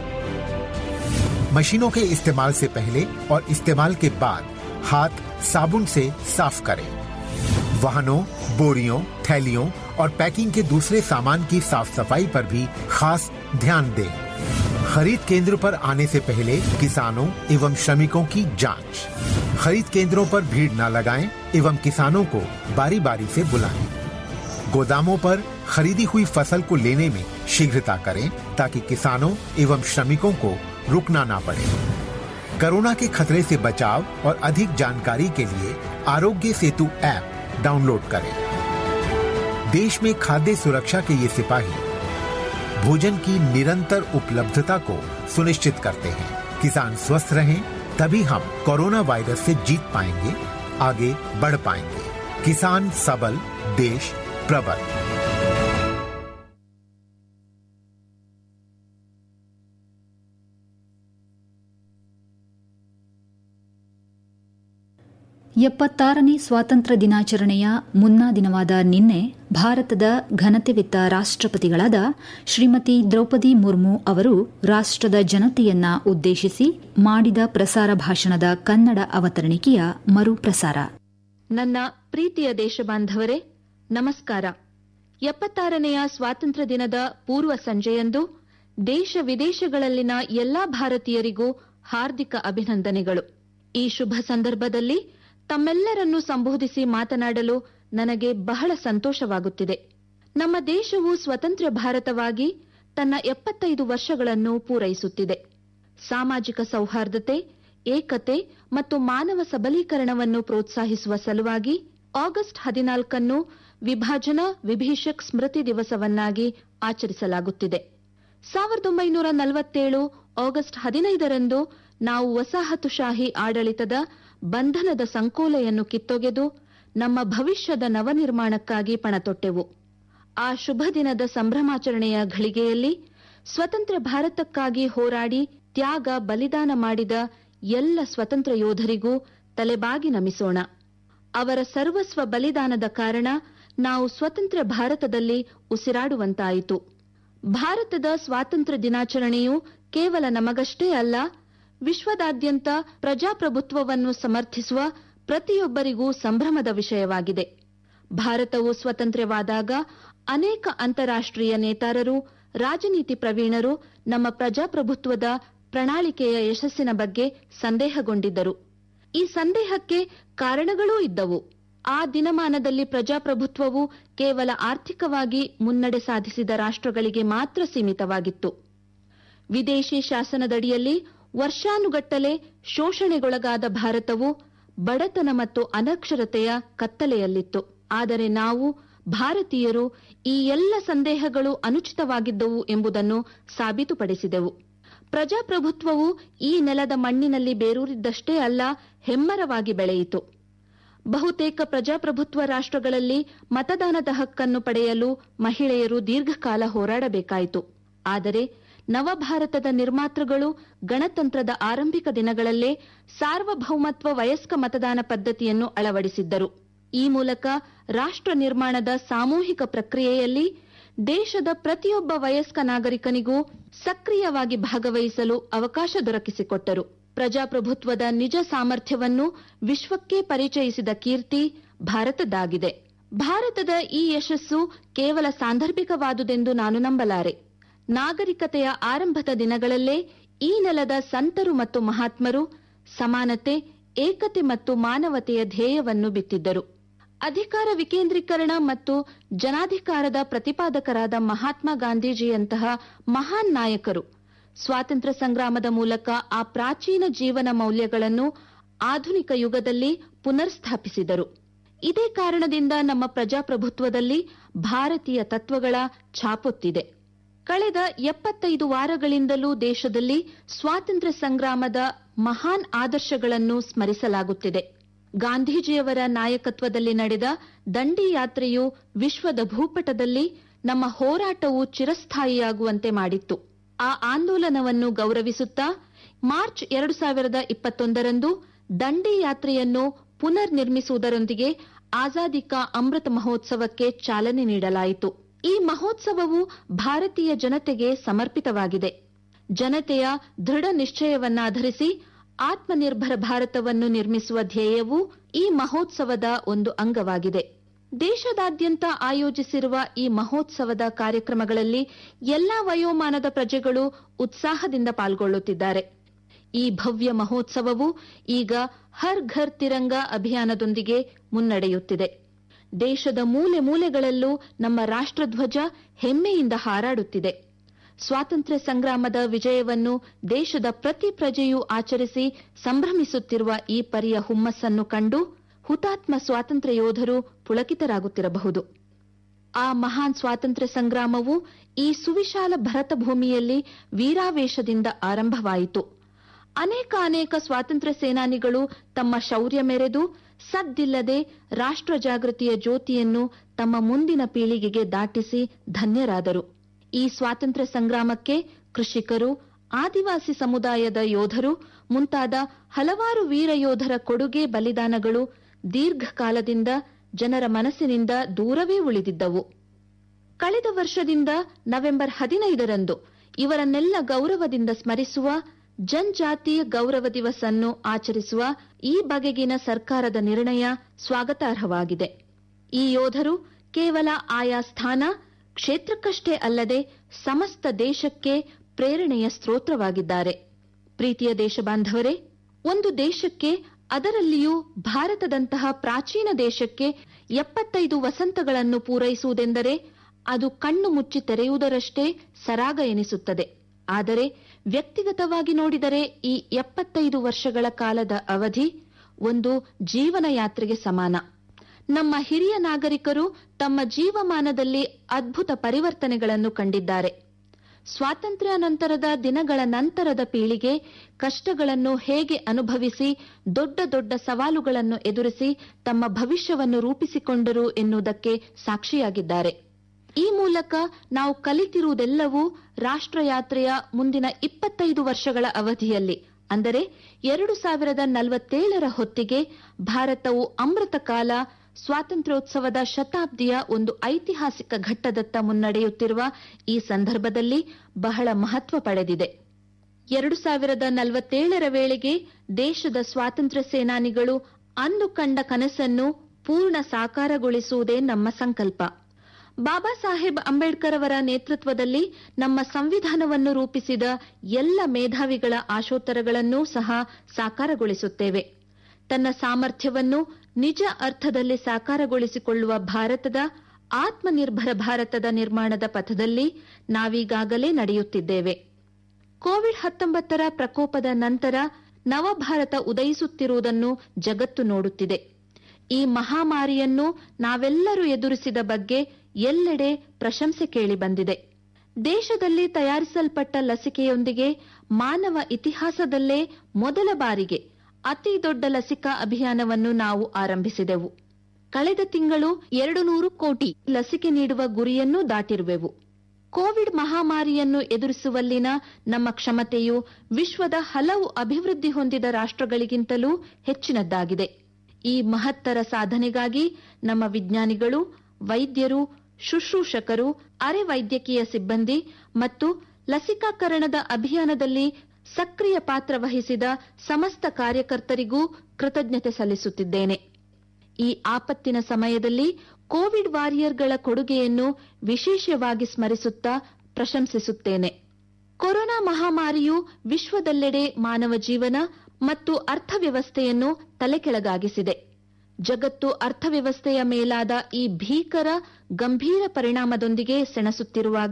मशीनों के इस्तेमाल से पहले और इस्तेमाल के बाद हाथ साबुन से साफ करें वाहनों बोरियों थैलियों और पैकिंग के दूसरे सामान की साफ सफाई पर भी खास ध्यान दें खरीद केंद्र पर आने से पहले किसानों एवं श्रमिकों की जांच खरीद केंद्रों पर भीड़ न लगाएं एवं किसानों को बारी बारी से बुलाएं गोदामों पर खरीदी हुई फसल को लेने में शीघ्रता करें ताकि किसानों एवं श्रमिकों को रुकना ना पड़े कोरोना के खतरे से बचाव और अधिक जानकारी के लिए आरोग्य सेतु ऐप डाउनलोड करें देश में खाद्य सुरक्षा के ये सिपाही भोजन की निरंतर उपलब्धता को सुनिश्चित करते हैं किसान स्वस्थ रहें तभी हम कोरोना वायरस से जीत पाएंगे आगे बढ़ पाएंगे किसान सबल देश प्रबल ಎಪ್ಪತ್ತಾರನೇ ಸ್ವಾತಂತ್ರ್ಯ ದಿನಾಚರಣೆಯ ಮುನ್ನಾ ದಿನವಾದ ನಿನ್ನೆ ಭಾರತದ ಘನತೆವಿತ್ತ ರಾಷ್ಟ್ರಪತಿಗಳಾದ ಶ್ರೀಮತಿ ದ್ರೌಪದಿ ಮುರ್ಮು ಅವರು ರಾಷ್ಟ್ರದ ಜನತೆಯನ್ನ ಉದ್ದೇಶಿಸಿ ಮಾಡಿದ ಪ್ರಸಾರ ಭಾಷಣದ ಕನ್ನಡ ಅವತರಣಿಕೆಯ ಮರುಪ್ರಸಾರ ನನ್ನ ಪ್ರೀತಿಯ ದೇಶಬಾಂಧವರೇ ನಮಸ್ಕಾರ ಎಪ್ಪತ್ತಾರನೆಯ ಸ್ವಾತಂತ್ರ್ಯ ದಿನದ ಪೂರ್ವ ಸಂಜೆಯಂದು ದೇಶ ವಿದೇಶಗಳಲ್ಲಿನ ಎಲ್ಲಾ ಭಾರತೀಯರಿಗೂ ಹಾರ್ದಿಕ ಅಭಿನಂದನೆಗಳು ಈ ಶುಭ ಸಂದರ್ಭದಲ್ಲಿ ತಮ್ಮೆಲ್ಲರನ್ನೂ ಸಂಬೋಧಿಸಿ ಮಾತನಾಡಲು ನನಗೆ ಬಹಳ ಸಂತೋಷವಾಗುತ್ತಿದೆ ನಮ್ಮ ದೇಶವು ಸ್ವತಂತ್ರ ಭಾರತವಾಗಿ ತನ್ನ ಎಪ್ಪತ್ತೈದು ವರ್ಷಗಳನ್ನು ಪೂರೈಸುತ್ತಿದೆ ಸಾಮಾಜಿಕ ಸೌಹಾರ್ದತೆ ಏಕತೆ ಮತ್ತು ಮಾನವ ಸಬಲೀಕರಣವನ್ನು ಪ್ರೋತ್ಸಾಹಿಸುವ ಸಲುವಾಗಿ ಆಗಸ್ಟ್ ಹದಿನಾಲ್ಕನ್ನು ವಿಭಾಜನಾ ವಿಭೀಷಕ್ ಸ್ಮೃತಿ ದಿವಸವನ್ನಾಗಿ ಆಚರಿಸಲಾಗುತ್ತಿದೆ ಸಾವಿರದ ಒಂಬೈನೂರ ನಲವತ್ತೇಳು ಆಗಸ್ಟ್ ಹದಿನೈದರಂದು ನಾವು ವಸಾಹತುಶಾಹಿ ಆಡಳಿತದ ಬಂಧನದ ಸಂಕೋಲೆಯನ್ನು ಕಿತ್ತೊಗೆದು ನಮ್ಮ ಭವಿಷ್ಯದ ನವನಿರ್ಮಾಣಕ್ಕಾಗಿ ಪಣತೊಟ್ಟೆವು ಆ ಶುಭ ದಿನದ ಸಂಭ್ರಮಾಚರಣೆಯ ಘಳಿಗೆಯಲ್ಲಿ ಸ್ವತಂತ್ರ ಭಾರತಕ್ಕಾಗಿ ಹೋರಾಡಿ ತ್ಯಾಗ ಬಲಿದಾನ ಮಾಡಿದ ಎಲ್ಲ ಸ್ವತಂತ್ರ ಯೋಧರಿಗೂ ತಲೆಬಾಗಿ ನಮಿಸೋಣ ಅವರ ಸರ್ವಸ್ವ ಬಲಿದಾನದ ಕಾರಣ ನಾವು ಸ್ವತಂತ್ರ ಭಾರತದಲ್ಲಿ ಉಸಿರಾಡುವಂತಾಯಿತು ಭಾರತದ ಸ್ವಾತಂತ್ರ್ಯ ದಿನಾಚರಣೆಯು ಕೇವಲ ನಮಗಷ್ಟೇ ಅಲ್ಲ ವಿಶ್ವದಾದ್ಯಂತ ಪ್ರಜಾಪ್ರಭುತ್ವವನ್ನು ಸಮರ್ಥಿಸುವ ಪ್ರತಿಯೊಬ್ಬರಿಗೂ ಸಂಭ್ರಮದ ವಿಷಯವಾಗಿದೆ ಭಾರತವು ಸ್ವತಂತ್ರವಾದಾಗ ಅನೇಕ ಅಂತಾರಾಷ್ಟ್ರೀಯ ನೇತಾರರು ರಾಜನೀತಿ ಪ್ರವೀಣರು ನಮ್ಮ ಪ್ರಜಾಪ್ರಭುತ್ವದ ಪ್ರಣಾಳಿಕೆಯ ಯಶಸ್ಸಿನ ಬಗ್ಗೆ ಸಂದೇಹಗೊಂಡಿದ್ದರು ಈ ಸಂದೇಹಕ್ಕೆ ಕಾರಣಗಳೂ ಇದ್ದವು ಆ ದಿನಮಾನದಲ್ಲಿ ಪ್ರಜಾಪ್ರಭುತ್ವವು ಕೇವಲ ಆರ್ಥಿಕವಾಗಿ ಮುನ್ನಡೆ ಸಾಧಿಸಿದ ರಾಷ್ಟ್ರಗಳಿಗೆ ಮಾತ್ರ ಸೀಮಿತವಾಗಿತ್ತು ವಿದೇಶಿ ಶಾಸನದಡಿಯಲ್ಲಿ ವರ್ಷಾನುಗಟ್ಟಲೆ ಶೋಷಣೆಗೊಳಗಾದ ಭಾರತವು ಬಡತನ ಮತ್ತು ಅನಕ್ಷರತೆಯ ಕತ್ತಲೆಯಲ್ಲಿತ್ತು ಆದರೆ ನಾವು ಭಾರತೀಯರು ಈ ಎಲ್ಲ ಸಂದೇಹಗಳು ಅನುಚಿತವಾಗಿದ್ದವು ಎಂಬುದನ್ನು ಸಾಬೀತುಪಡಿಸಿದೆವು ಪ್ರಜಾಪ್ರಭುತ್ವವು ಈ ನೆಲದ ಮಣ್ಣಿನಲ್ಲಿ ಬೇರೂರಿದ್ದಷ್ಟೇ ಅಲ್ಲ ಹೆಮ್ಮರವಾಗಿ ಬೆಳೆಯಿತು ಬಹುತೇಕ ಪ್ರಜಾಪ್ರಭುತ್ವ ರಾಷ್ಟ್ರಗಳಲ್ಲಿ ಮತದಾನದ ಹಕ್ಕನ್ನು ಪಡೆಯಲು ಮಹಿಳೆಯರು ದೀರ್ಘಕಾಲ ಹೋರಾಡಬೇಕಾಯಿತು ಆದರೆ ನವಭಾರತದ ನಿರ್ಮಾತೃಗಳು ಗಣತಂತ್ರದ ಆರಂಭಿಕ ದಿನಗಳಲ್ಲೇ ಸಾರ್ವಭೌಮತ್ವ ವಯಸ್ಕ ಮತದಾನ ಪದ್ಧತಿಯನ್ನು ಅಳವಡಿಸಿದ್ದರು ಈ ಮೂಲಕ ರಾಷ್ಟ್ರ ನಿರ್ಮಾಣದ ಸಾಮೂಹಿಕ ಪ್ರಕ್ರಿಯೆಯಲ್ಲಿ ದೇಶದ ಪ್ರತಿಯೊಬ್ಬ ವಯಸ್ಕ ನಾಗರಿಕನಿಗೂ ಸಕ್ರಿಯವಾಗಿ ಭಾಗವಹಿಸಲು ಅವಕಾಶ ದೊರಕಿಸಿಕೊಟ್ಟರು ಪ್ರಜಾಪ್ರಭುತ್ವದ ನಿಜ ಸಾಮರ್ಥ್ಯವನ್ನು ವಿಶ್ವಕ್ಕೆ ಪರಿಚಯಿಸಿದ ಕೀರ್ತಿ ಭಾರತದ್ದಾಗಿದೆ ಭಾರತದ ಈ ಯಶಸ್ಸು ಕೇವಲ ಸಾಂದರ್ಭಿಕವಾದುದೆಂದು ನಾನು ನಂಬಲಾರೆ ನಾಗರಿಕತೆಯ ಆರಂಭದ ದಿನಗಳಲ್ಲೇ ಈ ನೆಲದ ಸಂತರು ಮತ್ತು ಮಹಾತ್ಮರು ಸಮಾನತೆ ಏಕತೆ ಮತ್ತು ಮಾನವತೆಯ ಧ್ಯೇಯವನ್ನು ಬಿತ್ತಿದ್ದರು ಅಧಿಕಾರ ವಿಕೇಂದ್ರೀಕರಣ ಮತ್ತು ಜನಾಧಿಕಾರದ ಪ್ರತಿಪಾದಕರಾದ ಮಹಾತ್ಮ ಗಾಂಧೀಜಿಯಂತಹ ಮಹಾನ್ ನಾಯಕರು ಸ್ವಾತಂತ್ರ್ಯ ಸಂಗ್ರಾಮದ ಮೂಲಕ ಆ ಪ್ರಾಚೀನ ಜೀವನ ಮೌಲ್ಯಗಳನ್ನು ಆಧುನಿಕ ಯುಗದಲ್ಲಿ ಪುನರ್ಸ್ಥಾಪಿಸಿದರು ಇದೇ ಕಾರಣದಿಂದ ನಮ್ಮ ಪ್ರಜಾಪ್ರಭುತ್ವದಲ್ಲಿ ಭಾರತೀಯ ತತ್ವಗಳ ಛಾಪೊತ್ತಿದೆ ಕಳೆದ ಎಪ್ಪತ್ತೈದು ವಾರಗಳಿಂದಲೂ ದೇಶದಲ್ಲಿ ಸ್ವಾತಂತ್ರ್ಯ ಸಂಗ್ರಾಮದ ಮಹಾನ್ ಆದರ್ಶಗಳನ್ನು ಸ್ಮರಿಸಲಾಗುತ್ತಿದೆ ಗಾಂಧೀಜಿಯವರ ನಾಯಕತ್ವದಲ್ಲಿ ನಡೆದ ದಂಡಿ ಯಾತ್ರೆಯು ವಿಶ್ವದ ಭೂಪಟದಲ್ಲಿ ನಮ್ಮ ಹೋರಾಟವು ಚಿರಸ್ಥಾಯಿಯಾಗುವಂತೆ ಮಾಡಿತ್ತು ಆ ಆಂದೋಲನವನ್ನು ಗೌರವಿಸುತ್ತಾ ಮಾರ್ಚ್ ಎರಡು ಸಾವಿರದ ಇಪ್ಪತ್ತೊಂದರಂದು ದಂಡಿ ಯಾತ್ರೆಯನ್ನು ಪುನರ್ ನಿರ್ಮಿಸುವುದರೊಂದಿಗೆ ಆಜಾದಿ ಕಾ ಅಮೃತ ಮಹೋತ್ಸವಕ್ಕೆ ಚಾಲನೆ ನೀಡಲಾಯಿತು ಈ ಮಹೋತ್ಸವವು ಭಾರತೀಯ ಜನತೆಗೆ ಸಮರ್ಪಿತವಾಗಿದೆ ಜನತೆಯ ದೃಢ ನಿಶ್ಚಯವನ್ನಾಧರಿಸಿ ಆತ್ಮನಿರ್ಭರ ಭಾರತವನ್ನು ನಿರ್ಮಿಸುವ ಧ್ಯೇಯವು ಈ ಮಹೋತ್ಸವದ ಒಂದು ಅಂಗವಾಗಿದೆ ದೇಶದಾದ್ಯಂತ ಆಯೋಜಿಸಿರುವ ಈ ಮಹೋತ್ಸವದ ಕಾರ್ಯಕ್ರಮಗಳಲ್ಲಿ ಎಲ್ಲಾ ವಯೋಮಾನದ ಪ್ರಜೆಗಳು ಉತ್ಸಾಹದಿಂದ ಪಾಲ್ಗೊಳ್ಳುತ್ತಿದ್ದಾರೆ ಈ ಭವ್ಯ ಮಹೋತ್ಸವವು ಈಗ ಹರ್ ಘರ್ ತಿರಂಗ ಅಭಿಯಾನದೊಂದಿಗೆ ಮುನ್ನಡೆಯುತ್ತಿದೆ ದೇಶದ ಮೂಲೆ ಮೂಲೆಗಳಲ್ಲೂ ನಮ್ಮ ರಾಷ್ಟ್ರಧ್ವಜ ಹೆಮ್ಮೆಯಿಂದ ಹಾರಾಡುತ್ತಿದೆ ಸ್ವಾತಂತ್ರ್ಯ ಸಂಗ್ರಾಮದ ವಿಜಯವನ್ನು ದೇಶದ ಪ್ರತಿ ಪ್ರಜೆಯೂ ಆಚರಿಸಿ ಸಂಭ್ರಮಿಸುತ್ತಿರುವ ಈ ಪರಿಯ ಹುಮ್ಮಸ್ಸನ್ನು ಕಂಡು ಹುತಾತ್ಮ ಸ್ವಾತಂತ್ರ್ಯ ಯೋಧರು ಪುಳಕಿತರಾಗುತ್ತಿರಬಹುದು ಆ ಮಹಾನ್ ಸ್ವಾತಂತ್ರ್ಯ ಸಂಗ್ರಾಮವು ಈ ಸುವಿಶಾಲ ಭರತ ಭೂಮಿಯಲ್ಲಿ ವೀರಾವೇಶದಿಂದ ಆರಂಭವಾಯಿತು ಅನೇಕ ಅನೇಕ ಸ್ವಾತಂತ್ರ್ಯ ಸೇನಾನಿಗಳು ತಮ್ಮ ಶೌರ್ಯ ಮೆರೆದು ಸದ್ದಿಲ್ಲದೆ ರಾಷ್ಟ್ರ ಜಾಗೃತಿಯ ಜ್ಯೋತಿಯನ್ನು ತಮ್ಮ ಮುಂದಿನ ಪೀಳಿಗೆಗೆ ದಾಟಿಸಿ ಧನ್ಯರಾದರು ಈ ಸ್ವಾತಂತ್ರ್ಯ ಸಂಗ್ರಾಮಕ್ಕೆ ಕೃಷಿಕರು ಆದಿವಾಸಿ ಸಮುದಾಯದ ಯೋಧರು ಮುಂತಾದ ಹಲವಾರು ವೀರ ಯೋಧರ ಕೊಡುಗೆ ಬಲಿದಾನಗಳು ದೀರ್ಘಕಾಲದಿಂದ ಜನರ ಮನಸ್ಸಿನಿಂದ ದೂರವೇ ಉಳಿದಿದ್ದವು ಕಳೆದ ವರ್ಷದಿಂದ ನವೆಂಬರ್ ಹದಿನೈದರಂದು ಇವರನ್ನೆಲ್ಲ ಗೌರವದಿಂದ ಸ್ಮರಿಸುವ ಜನಜಾತೀಯ ಗೌರವ ದಿವಸ್ ಅನ್ನು ಆಚರಿಸುವ ಈ ಬಗೆಗಿನ ಸರ್ಕಾರದ ನಿರ್ಣಯ ಸ್ವಾಗತಾರ್ಹವಾಗಿದೆ ಈ ಯೋಧರು ಕೇವಲ ಆಯಾ ಸ್ಥಾನ ಕ್ಷೇತ್ರಕ್ಕಷ್ಟೇ ಅಲ್ಲದೆ ಸಮಸ್ತ ದೇಶಕ್ಕೆ ಪ್ರೇರಣೆಯ ಸ್ತ್ರೋತ್ರವಾಗಿದ್ದಾರೆ ಪ್ರೀತಿಯ ದೇಶಬಾಂಧವರೇ ಒಂದು ದೇಶಕ್ಕೆ ಅದರಲ್ಲಿಯೂ ಭಾರತದಂತಹ ಪ್ರಾಚೀನ ದೇಶಕ್ಕೆ ಎಪ್ಪತ್ತೈದು ವಸಂತಗಳನ್ನು ಪೂರೈಸುವುದೆಂದರೆ ಅದು ಕಣ್ಣು ಮುಚ್ಚಿ ತೆರೆಯುವುದರಷ್ಟೇ ಸರಾಗ ಎನಿಸುತ್ತದೆ ಆದರೆ ವ್ಯಕ್ತಿಗತವಾಗಿ ನೋಡಿದರೆ ಈ ಎಪ್ಪತ್ತೈದು ವರ್ಷಗಳ ಕಾಲದ ಅವಧಿ ಒಂದು ಜೀವನ ಯಾತ್ರೆಗೆ ಸಮಾನ ನಮ್ಮ ಹಿರಿಯ ನಾಗರಿಕರು ತಮ್ಮ ಜೀವಮಾನದಲ್ಲಿ ಅದ್ಭುತ ಪರಿವರ್ತನೆಗಳನ್ನು ಕಂಡಿದ್ದಾರೆ ಸ್ವಾತಂತ್ರ್ಯ ನಂತರದ ದಿನಗಳ ನಂತರದ ಪೀಳಿಗೆ ಕಷ್ಟಗಳನ್ನು ಹೇಗೆ ಅನುಭವಿಸಿ ದೊಡ್ಡ ದೊಡ್ಡ ಸವಾಲುಗಳನ್ನು ಎದುರಿಸಿ ತಮ್ಮ ಭವಿಷ್ಯವನ್ನು ರೂಪಿಸಿಕೊಂಡರು ಎನ್ನುವುದಕ್ಕೆ ಸಾಕ್ಷಿಯಾಗಿದ್ದಾರೆ ಈ ಮೂಲಕ ನಾವು ಕಲಿತಿರುವುದೆಲ್ಲವೂ ರಾಷ್ಟ್ರಯಾತ್ರೆಯ ಮುಂದಿನ ಇಪ್ಪತ್ತೈದು ವರ್ಷಗಳ ಅವಧಿಯಲ್ಲಿ ಅಂದರೆ ಎರಡು ಸಾವಿರದ ನಲವತ್ತೇಳರ ಹೊತ್ತಿಗೆ ಭಾರತವು ಅಮೃತ ಕಾಲ ಸ್ವಾತಂತ್ರ್ಯೋತ್ಸವದ ಶತಾಬ್ದಿಯ ಒಂದು ಐತಿಹಾಸಿಕ ಘಟ್ಟದತ್ತ ಮುನ್ನಡೆಯುತ್ತಿರುವ ಈ ಸಂದರ್ಭದಲ್ಲಿ ಬಹಳ ಮಹತ್ವ ಪಡೆದಿದೆ ಎರಡು ಸಾವಿರದ ನಲವತ್ತೇಳರ ವೇಳೆಗೆ ದೇಶದ ಸ್ವಾತಂತ್ರ್ಯ ಸೇನಾನಿಗಳು ಅಂದು ಕಂಡ ಕನಸನ್ನು ಪೂರ್ಣ ಸಾಕಾರಗೊಳಿಸುವುದೇ ನಮ್ಮ ಸಂಕಲ್ಪ ಬಾಬಾ ಸಾಹೇಬ್ ಅಂಬೇಡ್ಕರ್ ಅವರ ನೇತೃತ್ವದಲ್ಲಿ ನಮ್ಮ ಸಂವಿಧಾನವನ್ನು ರೂಪಿಸಿದ ಎಲ್ಲ ಮೇಧಾವಿಗಳ ಆಶೋತ್ತರಗಳನ್ನೂ ಸಹ ಸಾಕಾರಗೊಳಿಸುತ್ತೇವೆ ತನ್ನ ಸಾಮರ್ಥ್ಯವನ್ನು ನಿಜ ಅರ್ಥದಲ್ಲಿ ಸಾಕಾರಗೊಳಿಸಿಕೊಳ್ಳುವ ಭಾರತದ ಆತ್ಮನಿರ್ಭರ ಭಾರತದ ನಿರ್ಮಾಣದ ಪಥದಲ್ಲಿ ನಾವೀಗಾಗಲೇ ನಡೆಯುತ್ತಿದ್ದೇವೆ ಕೋವಿಡ್ ಹತ್ತೊಂಬತ್ತರ ಪ್ರಕೋಪದ ನಂತರ ನವಭಾರತ ಉದಯಿಸುತ್ತಿರುವುದನ್ನು ಜಗತ್ತು ನೋಡುತ್ತಿದೆ ಈ ಮಹಾಮಾರಿಯನ್ನು ನಾವೆಲ್ಲರೂ ಎದುರಿಸಿದ ಬಗ್ಗೆ ಎಲ್ಲೆಡೆ ಪ್ರಶಂಸೆ ಕೇಳಿಬಂದಿದೆ ದೇಶದಲ್ಲಿ ತಯಾರಿಸಲ್ಪಟ್ಟ ಲಸಿಕೆಯೊಂದಿಗೆ ಮಾನವ ಇತಿಹಾಸದಲ್ಲೇ ಮೊದಲ ಬಾರಿಗೆ ಅತಿ ದೊಡ್ಡ ಲಸಿಕಾ ಅಭಿಯಾನವನ್ನು ನಾವು ಆರಂಭಿಸಿದೆವು ಕಳೆದ ತಿಂಗಳು ಎರಡು ನೂರು ಕೋಟಿ ಲಸಿಕೆ ನೀಡುವ ಗುರಿಯನ್ನೂ ದಾಟಿರುವೆವು ಕೋವಿಡ್ ಮಹಾಮಾರಿಯನ್ನು ಎದುರಿಸುವಲ್ಲಿನ ನಮ್ಮ ಕ್ಷಮತೆಯು ವಿಶ್ವದ ಹಲವು ಅಭಿವೃದ್ಧಿ ಹೊಂದಿದ ರಾಷ್ಟ್ರಗಳಿಗಿಂತಲೂ ಹೆಚ್ಚಿನದ್ದಾಗಿದೆ ಈ ಮಹತ್ತರ ಸಾಧನೆಗಾಗಿ ನಮ್ಮ ವಿಜ್ಞಾನಿಗಳು ವೈದ್ಯರು ಶುಶ್ರೂಷಕರು ಅರೆ ವೈದ್ಯಕೀಯ ಸಿಬ್ಬಂದಿ ಮತ್ತು ಲಸಿಕಾಕರಣದ ಅಭಿಯಾನದಲ್ಲಿ ಸಕ್ರಿಯ ಪಾತ್ರ ವಹಿಸಿದ ಸಮಸ್ತ ಕಾರ್ಯಕರ್ತರಿಗೂ ಕೃತಜ್ಞತೆ ಸಲ್ಲಿಸುತ್ತಿದ್ದೇನೆ ಈ ಆಪತ್ತಿನ ಸಮಯದಲ್ಲಿ ಕೋವಿಡ್ ವಾರಿಯರ್ಗಳ ಕೊಡುಗೆಯನ್ನು ವಿಶೇಷವಾಗಿ ಸ್ಮರಿಸುತ್ತಾ ಪ್ರಶಂಸಿಸುತ್ತೇನೆ ಕೊರೋನಾ ಮಹಾಮಾರಿಯು ವಿಶ್ವದೆಲ್ಲೆಡೆ ಮಾನವ ಜೀವನ ಮತ್ತು ಅರ್ಥವ್ಯವಸ್ಥೆಯನ್ನು ತಲೆಕೆಳಗಾಗಿಸಿದೆ ಜಗತ್ತು ಅರ್ಥವ್ಯವಸ್ಥೆಯ ಮೇಲಾದ ಈ ಭೀಕರ ಗಂಭೀರ ಪರಿಣಾಮದೊಂದಿಗೆ ಸೆಣಸುತ್ತಿರುವಾಗ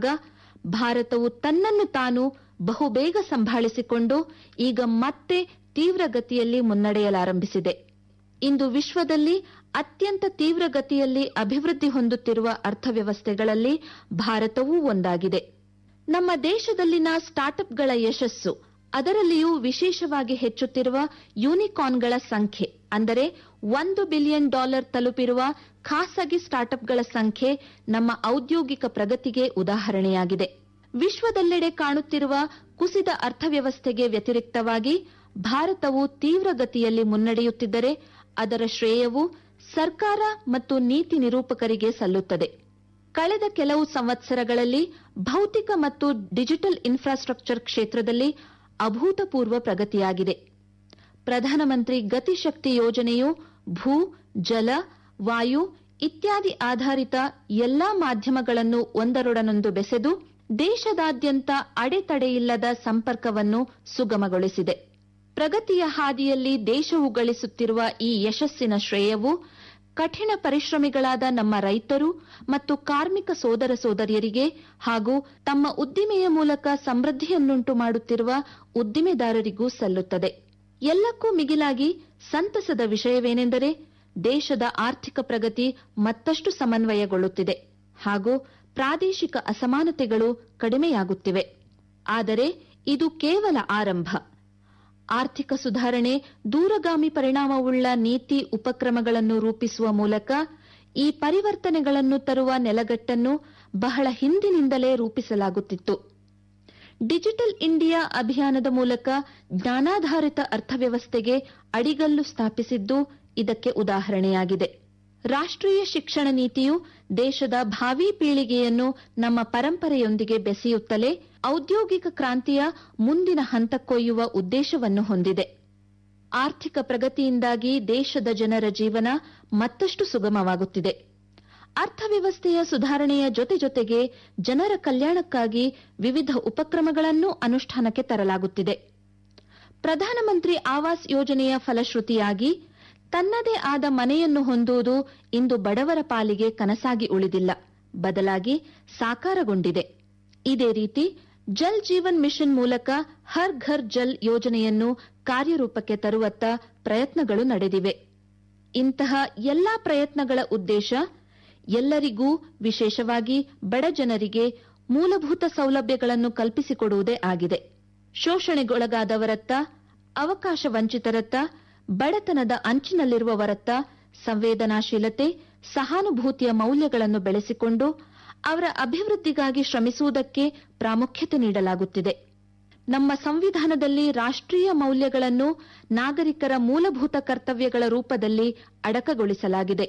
ಭಾರತವು ತನ್ನನ್ನು ತಾನು ಬಹುಬೇಗ ಸಂಭಾಳಿಸಿಕೊಂಡು ಈಗ ಮತ್ತೆ ತೀವ್ರಗತಿಯಲ್ಲಿ ಮುನ್ನಡೆಯಲಾರಂಭಿಸಿದೆ ಇಂದು ವಿಶ್ವದಲ್ಲಿ ಅತ್ಯಂತ ತೀವ್ರಗತಿಯಲ್ಲಿ ಅಭಿವೃದ್ಧಿ ಹೊಂದುತ್ತಿರುವ ಅರ್ಥವ್ಯವಸ್ಥೆಗಳಲ್ಲಿ ಭಾರತವೂ ಒಂದಾಗಿದೆ ನಮ್ಮ ದೇಶದಲ್ಲಿನ ಸ್ಟಾರ್ಟ್ಅಪ್ಗಳ ಯಶಸ್ಸು ಅದರಲ್ಲಿಯೂ ವಿಶೇಷವಾಗಿ ಹೆಚ್ಚುತ್ತಿರುವ ಯೂನಿಕಾರ್ನ್ಗಳ ಸಂಖ್ಯೆ ಅಂದರೆ ಒಂದು ಬಿಲಿಯನ್ ಡಾಲರ್ ತಲುಪಿರುವ ಖಾಸಗಿ ಸ್ಟಾರ್ಟ್ಅಪ್ಗಳ ಸಂಖ್ಯೆ ನಮ್ಮ ಔದ್ಯೋಗಿಕ ಪ್ರಗತಿಗೆ ಉದಾಹರಣೆಯಾಗಿದೆ ವಿಶ್ವದೆಲ್ಲೆಡೆ ಕಾಣುತ್ತಿರುವ ಕುಸಿದ ಅರ್ಥವ್ಯವಸ್ಥೆಗೆ ವ್ಯತಿರಿಕ್ತವಾಗಿ ಭಾರತವು ತೀವ್ರಗತಿಯಲ್ಲಿ ಮುನ್ನಡೆಯುತ್ತಿದ್ದರೆ ಅದರ ಶ್ರೇಯವು ಸರ್ಕಾರ ಮತ್ತು ನೀತಿ ನಿರೂಪಕರಿಗೆ ಸಲ್ಲುತ್ತದೆ ಕಳೆದ ಕೆಲವು ಸಂವತ್ಸರಗಳಲ್ಲಿ ಭೌತಿಕ ಮತ್ತು ಡಿಜಿಟಲ್ ಇನ್ಫ್ರಾಸ್ಟ್ರಕ್ಚರ್ ಕ್ಷೇತ್ರದಲ್ಲಿ ಅಭೂತಪೂರ್ವ ಪ್ರಗತಿಯಾಗಿದೆ ಪ್ರಧಾನಮಂತ್ರಿ ಗತಿಶಕ್ತಿ ಯೋಜನೆಯು ಭೂ ಜಲ ವಾಯು ಇತ್ಯಾದಿ ಆಧಾರಿತ ಎಲ್ಲಾ ಮಾಧ್ಯಮಗಳನ್ನು ಒಂದರೊಡನೊಂದು ಬೆಸೆದು ದೇಶದಾದ್ಯಂತ ಅಡೆತಡೆಯಿಲ್ಲದ ಸಂಪರ್ಕವನ್ನು ಸುಗಮಗೊಳಿಸಿದೆ ಪ್ರಗತಿಯ ಹಾದಿಯಲ್ಲಿ ದೇಶವು ಗಳಿಸುತ್ತಿರುವ ಈ ಯಶಸ್ಸಿನ ಶ್ರೇಯವು ಕಠಿಣ ಪರಿಶ್ರಮಿಗಳಾದ ನಮ್ಮ ರೈತರು ಮತ್ತು ಕಾರ್ಮಿಕ ಸೋದರ ಸೋದರಿಯರಿಗೆ ಹಾಗೂ ತಮ್ಮ ಉದ್ದಿಮೆಯ ಮೂಲಕ ಸಮೃದ್ಧಿಯನ್ನುಂಟು ಮಾಡುತ್ತಿರುವ ಉದ್ದಿಮೆದಾರರಿಗೂ ಸಲ್ಲುತ್ತದೆ ಎಲ್ಲಕ್ಕೂ ಮಿಗಿಲಾಗಿ ಸಂತಸದ ವಿಷಯವೇನೆಂದರೆ ದೇಶದ ಆರ್ಥಿಕ ಪ್ರಗತಿ ಮತ್ತಷ್ಟು ಸಮನ್ವಯಗೊಳ್ಳುತ್ತಿದೆ ಹಾಗೂ ಪ್ರಾದೇಶಿಕ ಅಸಮಾನತೆಗಳು ಕಡಿಮೆಯಾಗುತ್ತಿವೆ ಆದರೆ ಇದು ಕೇವಲ ಆರಂಭ ಆರ್ಥಿಕ ಸುಧಾರಣೆ ದೂರಗಾಮಿ ಪರಿಣಾಮವುಳ್ಳ ನೀತಿ ಉಪಕ್ರಮಗಳನ್ನು ರೂಪಿಸುವ ಮೂಲಕ ಈ ಪರಿವರ್ತನೆಗಳನ್ನು ತರುವ ನೆಲಗಟ್ಟನ್ನು ಬಹಳ ಹಿಂದಿನಿಂದಲೇ ರೂಪಿಸಲಾಗುತ್ತಿತ್ತು ಡಿಜಿಟಲ್ ಇಂಡಿಯಾ ಅಭಿಯಾನದ ಮೂಲಕ ಜ್ಞಾನಾಧಾರಿತ ಅರ್ಥವ್ಯವಸ್ಥೆಗೆ ಅಡಿಗಲ್ಲು ಸ್ಥಾಪಿಸಿದ್ದು ಇದಕ್ಕೆ ಉದಾಹರಣೆಯಾಗಿದೆ ರಾಷ್ಟ್ರೀಯ ಶಿಕ್ಷಣ ನೀತಿಯು ದೇಶದ ಭಾವಿ ಪೀಳಿಗೆಯನ್ನು ನಮ್ಮ ಪರಂಪರೆಯೊಂದಿಗೆ ಬೆಸೆಯುತ್ತಲೇ ಔದ್ಯೋಗಿಕ ಕ್ರಾಂತಿಯ ಮುಂದಿನ ಹಂತಕ್ಕೊಯ್ಯುವ ಉದ್ದೇಶವನ್ನು ಹೊಂದಿದೆ ಆರ್ಥಿಕ ಪ್ರಗತಿಯಿಂದಾಗಿ ದೇಶದ ಜನರ ಜೀವನ ಮತ್ತಷ್ಟು ಸುಗಮವಾಗುತ್ತಿದೆ ಅರ್ಥವ್ಯವಸ್ಥೆಯ ಸುಧಾರಣೆಯ ಜೊತೆ ಜೊತೆಗೆ ಜನರ ಕಲ್ಯಾಣಕ್ಕಾಗಿ ವಿವಿಧ ಉಪಕ್ರಮಗಳನ್ನು ಅನುಷ್ಠಾನಕ್ಕೆ ತರಲಾಗುತ್ತಿದೆ ಪ್ರಧಾನಮಂತ್ರಿ ಆವಾಸ್ ಯೋಜನೆಯ ಫಲಶ್ರುತಿಯಾಗಿ ತನ್ನದೇ ಆದ ಮನೆಯನ್ನು ಹೊಂದುವುದು ಇಂದು ಬಡವರ ಪಾಲಿಗೆ ಕನಸಾಗಿ ಉಳಿದಿಲ್ಲ ಬದಲಾಗಿ ಸಾಕಾರಗೊಂಡಿದೆ ಇದೇ ರೀತಿ ಜಲ್ ಜೀವನ್ ಮಿಷನ್ ಮೂಲಕ ಹರ್ ಘರ್ ಜಲ್ ಯೋಜನೆಯನ್ನು ಕಾರ್ಯರೂಪಕ್ಕೆ ತರುವತ್ತ ಪ್ರಯತ್ನಗಳು ನಡೆದಿವೆ ಇಂತಹ ಎಲ್ಲಾ ಪ್ರಯತ್ನಗಳ ಉದ್ದೇಶ ಎಲ್ಲರಿಗೂ ವಿಶೇಷವಾಗಿ ಬಡ ಜನರಿಗೆ ಮೂಲಭೂತ ಸೌಲಭ್ಯಗಳನ್ನು ಕಲ್ಪಿಸಿಕೊಡುವುದೇ ಆಗಿದೆ ಶೋಷಣೆಗೊಳಗಾದವರತ್ತ ಅವಕಾಶ ವಂಚಿತರತ್ತ ಬಡತನದ ಅಂಚಿನಲ್ಲಿರುವವರತ್ತ ಸಂವೇದನಾಶೀಲತೆ ಸಹಾನುಭೂತಿಯ ಮೌಲ್ಯಗಳನ್ನು ಬೆಳೆಸಿಕೊಂಡು ಅವರ ಅಭಿವೃದ್ಧಿಗಾಗಿ ಶ್ರಮಿಸುವುದಕ್ಕೆ ಪ್ರಾಮುಖ್ಯತೆ ನೀಡಲಾಗುತ್ತಿದೆ ನಮ್ಮ ಸಂವಿಧಾನದಲ್ಲಿ ರಾಷ್ಟ್ರೀಯ ಮೌಲ್ಯಗಳನ್ನು ನಾಗರಿಕರ ಮೂಲಭೂತ ಕರ್ತವ್ಯಗಳ ರೂಪದಲ್ಲಿ ಅಡಕಗೊಳಿಸಲಾಗಿದೆ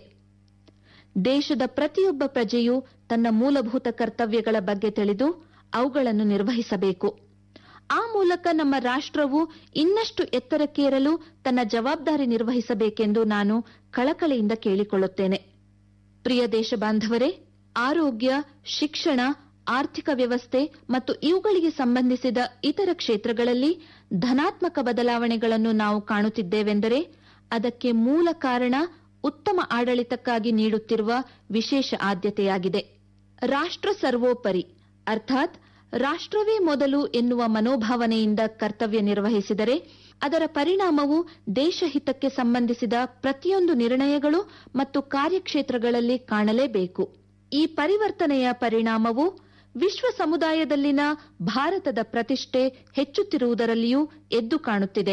ದೇಶದ ಪ್ರತಿಯೊಬ್ಬ ಪ್ರಜೆಯು ತನ್ನ ಮೂಲಭೂತ ಕರ್ತವ್ಯಗಳ ಬಗ್ಗೆ ತಿಳಿದು ಅವುಗಳನ್ನು ನಿರ್ವಹಿಸಬೇಕು ಆ ಮೂಲಕ ನಮ್ಮ ರಾಷ್ಟ್ರವು ಇನ್ನಷ್ಟು ಎತ್ತರಕ್ಕೇರಲು ತನ್ನ ಜವಾಬ್ದಾರಿ ನಿರ್ವಹಿಸಬೇಕೆಂದು ನಾನು ಕಳಕಳಿಯಿಂದ ಕೇಳಿಕೊಳ್ಳುತ್ತೇನೆ ಪ್ರಿಯ ದೇಶ ಬಾಂಧವರೇ ಆರೋಗ್ಯ ಶಿಕ್ಷಣ ಆರ್ಥಿಕ ವ್ಯವಸ್ಥೆ ಮತ್ತು ಇವುಗಳಿಗೆ ಸಂಬಂಧಿಸಿದ ಇತರ ಕ್ಷೇತ್ರಗಳಲ್ಲಿ ಧನಾತ್ಮಕ ಬದಲಾವಣೆಗಳನ್ನು ನಾವು ಕಾಣುತ್ತಿದ್ದೇವೆಂದರೆ ಅದಕ್ಕೆ ಮೂಲ ಕಾರಣ ಉತ್ತಮ ಆಡಳಿತಕ್ಕಾಗಿ ನೀಡುತ್ತಿರುವ ವಿಶೇಷ ಆದ್ಯತೆಯಾಗಿದೆ ರಾಷ್ಟ್ರ ಸರ್ವೋಪರಿ ಅರ್ಥಾತ್ ರಾಷ್ಟ್ರವೇ ಮೊದಲು ಎನ್ನುವ ಮನೋಭಾವನೆಯಿಂದ ಕರ್ತವ್ಯ ನಿರ್ವಹಿಸಿದರೆ ಅದರ ಪರಿಣಾಮವು ದೇಶಹಿತಕ್ಕೆ ಸಂಬಂಧಿಸಿದ ಪ್ರತಿಯೊಂದು ನಿರ್ಣಯಗಳು ಮತ್ತು ಕಾರ್ಯಕ್ಷೇತ್ರಗಳಲ್ಲಿ ಕಾಣಲೇಬೇಕು ಈ ಪರಿವರ್ತನೆಯ ಪರಿಣಾಮವು ವಿಶ್ವ ಸಮುದಾಯದಲ್ಲಿನ ಭಾರತದ ಪ್ರತಿಷ್ಠೆ ಹೆಚ್ಚುತ್ತಿರುವುದರಲ್ಲಿಯೂ ಎದ್ದು ಕಾಣುತ್ತಿದೆ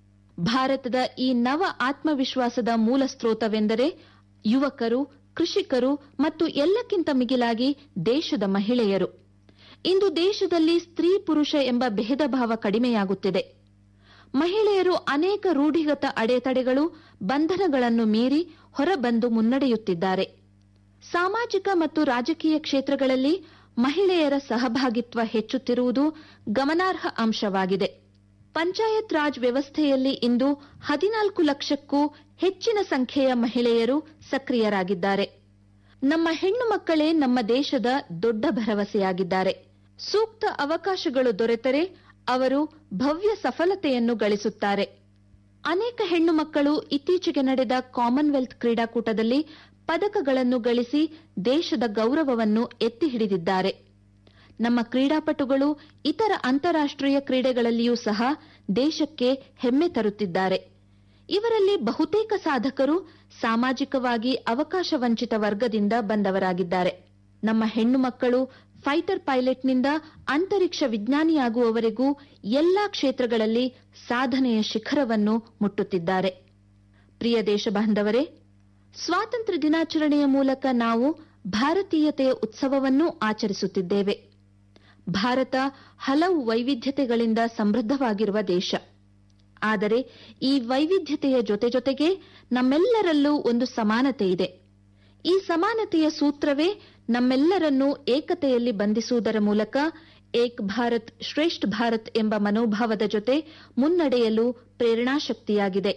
ಭಾರತದ ಈ ನವ ಆತ್ಮವಿಶ್ವಾಸದ ಮೂಲ ಸ್ರೋತವೆಂದರೆ ಯುವಕರು ಕೃಷಿಕರು ಮತ್ತು ಎಲ್ಲಕ್ಕಿಂತ ಮಿಗಿಲಾಗಿ ದೇಶದ ಮಹಿಳೆಯರು ಇಂದು ದೇಶದಲ್ಲಿ ಸ್ತ್ರೀ ಪುರುಷ ಎಂಬ ಭೇದ ಭಾವ ಕಡಿಮೆಯಾಗುತ್ತಿದೆ ಮಹಿಳೆಯರು ಅನೇಕ ರೂಢಿಗತ ಅಡೆತಡೆಗಳು ಬಂಧನಗಳನ್ನು ಮೀರಿ ಹೊರಬಂದು ಮುನ್ನಡೆಯುತ್ತಿದ್ದಾರೆ ಸಾಮಾಜಿಕ ಮತ್ತು ರಾಜಕೀಯ ಕ್ಷೇತ್ರಗಳಲ್ಲಿ ಮಹಿಳೆಯರ ಸಹಭಾಗಿತ್ವ ಹೆಚ್ಚುತ್ತಿರುವುದು ಗಮನಾರ್ಹ ಅಂಶವಾಗಿದೆ ಪಂಚಾಯತ್ ರಾಜ್ ವ್ಯವಸ್ಥೆಯಲ್ಲಿ ಇಂದು ಹದಿನಾಲ್ಕು ಲಕ್ಷಕ್ಕೂ ಹೆಚ್ಚಿನ ಸಂಖ್ಯೆಯ ಮಹಿಳೆಯರು ಸಕ್ರಿಯರಾಗಿದ್ದಾರೆ ನಮ್ಮ ಹೆಣ್ಣು ಮಕ್ಕಳೇ ನಮ್ಮ ದೇಶದ ದೊಡ್ಡ ಭರವಸೆಯಾಗಿದ್ದಾರೆ ಸೂಕ್ತ ಅವಕಾಶಗಳು ದೊರೆತರೆ ಅವರು ಭವ್ಯ ಸಫಲತೆಯನ್ನು ಗಳಿಸುತ್ತಾರೆ ಅನೇಕ ಹೆಣ್ಣು ಮಕ್ಕಳು ಇತ್ತೀಚೆಗೆ ನಡೆದ ಕಾಮನ್ವೆಲ್ತ್ ಕ್ರೀಡಾಕೂಟದಲ್ಲಿ ಪದಕಗಳನ್ನು ಗಳಿಸಿ ದೇಶದ ಗೌರವವನ್ನು ಎತ್ತಿ ಹಿಡಿದಿದ್ದಾರೆ ನಮ್ಮ ಕ್ರೀಡಾಪಟುಗಳು ಇತರ ಅಂತಾರಾಷ್ಟ್ರೀಯ ಕ್ರೀಡೆಗಳಲ್ಲಿಯೂ ಸಹ ದೇಶಕ್ಕೆ ಹೆಮ್ಮೆ ತರುತ್ತಿದ್ದಾರೆ ಇವರಲ್ಲಿ ಬಹುತೇಕ ಸಾಧಕರು ಸಾಮಾಜಿಕವಾಗಿ ಅವಕಾಶ ವಂಚಿತ ವರ್ಗದಿಂದ ಬಂದವರಾಗಿದ್ದಾರೆ ನಮ್ಮ ಹೆಣ್ಣು ಮಕ್ಕಳು ಫೈಟರ್ ಪೈಲಟ್ನಿಂದ ಅಂತರಿಕ್ಷ ವಿಜ್ಞಾನಿಯಾಗುವವರೆಗೂ ಎಲ್ಲಾ ಕ್ಷೇತ್ರಗಳಲ್ಲಿ ಸಾಧನೆಯ ಶಿಖರವನ್ನು ಮುಟ್ಟುತ್ತಿದ್ದಾರೆ ಪ್ರಿಯ ದೇಶಬಾಂಧವರೇ ಸ್ವಾತಂತ್ರ್ಯ ದಿನಾಚರಣೆಯ ಮೂಲಕ ನಾವು ಭಾರತೀಯತೆಯ ಉತ್ಸವವನ್ನೂ ಆಚರಿಸುತ್ತಿದ್ದೇವೆ ಭಾರತ ಹಲವು ವೈವಿಧ್ಯತೆಗಳಿಂದ ಸಮೃದ್ಧವಾಗಿರುವ ದೇಶ ಆದರೆ ಈ ವೈವಿಧ್ಯತೆಯ ಜೊತೆ ಜೊತೆಗೆ ನಮ್ಮೆಲ್ಲರಲ್ಲೂ ಒಂದು ಸಮಾನತೆ ಇದೆ ಈ ಸಮಾನತೆಯ ಸೂತ್ರವೇ ನಮ್ಮೆಲ್ಲರನ್ನೂ ಏಕತೆಯಲ್ಲಿ ಬಂಧಿಸುವುದರ ಮೂಲಕ ಏಕ್ ಭಾರತ್ ಶ್ರೇಷ್ಠ ಭಾರತ್ ಎಂಬ ಮನೋಭಾವದ ಜೊತೆ ಮುನ್ನಡೆಯಲು ಪ್ರೇರಣಾಶಕ್ತಿಯಾಗಿದೆ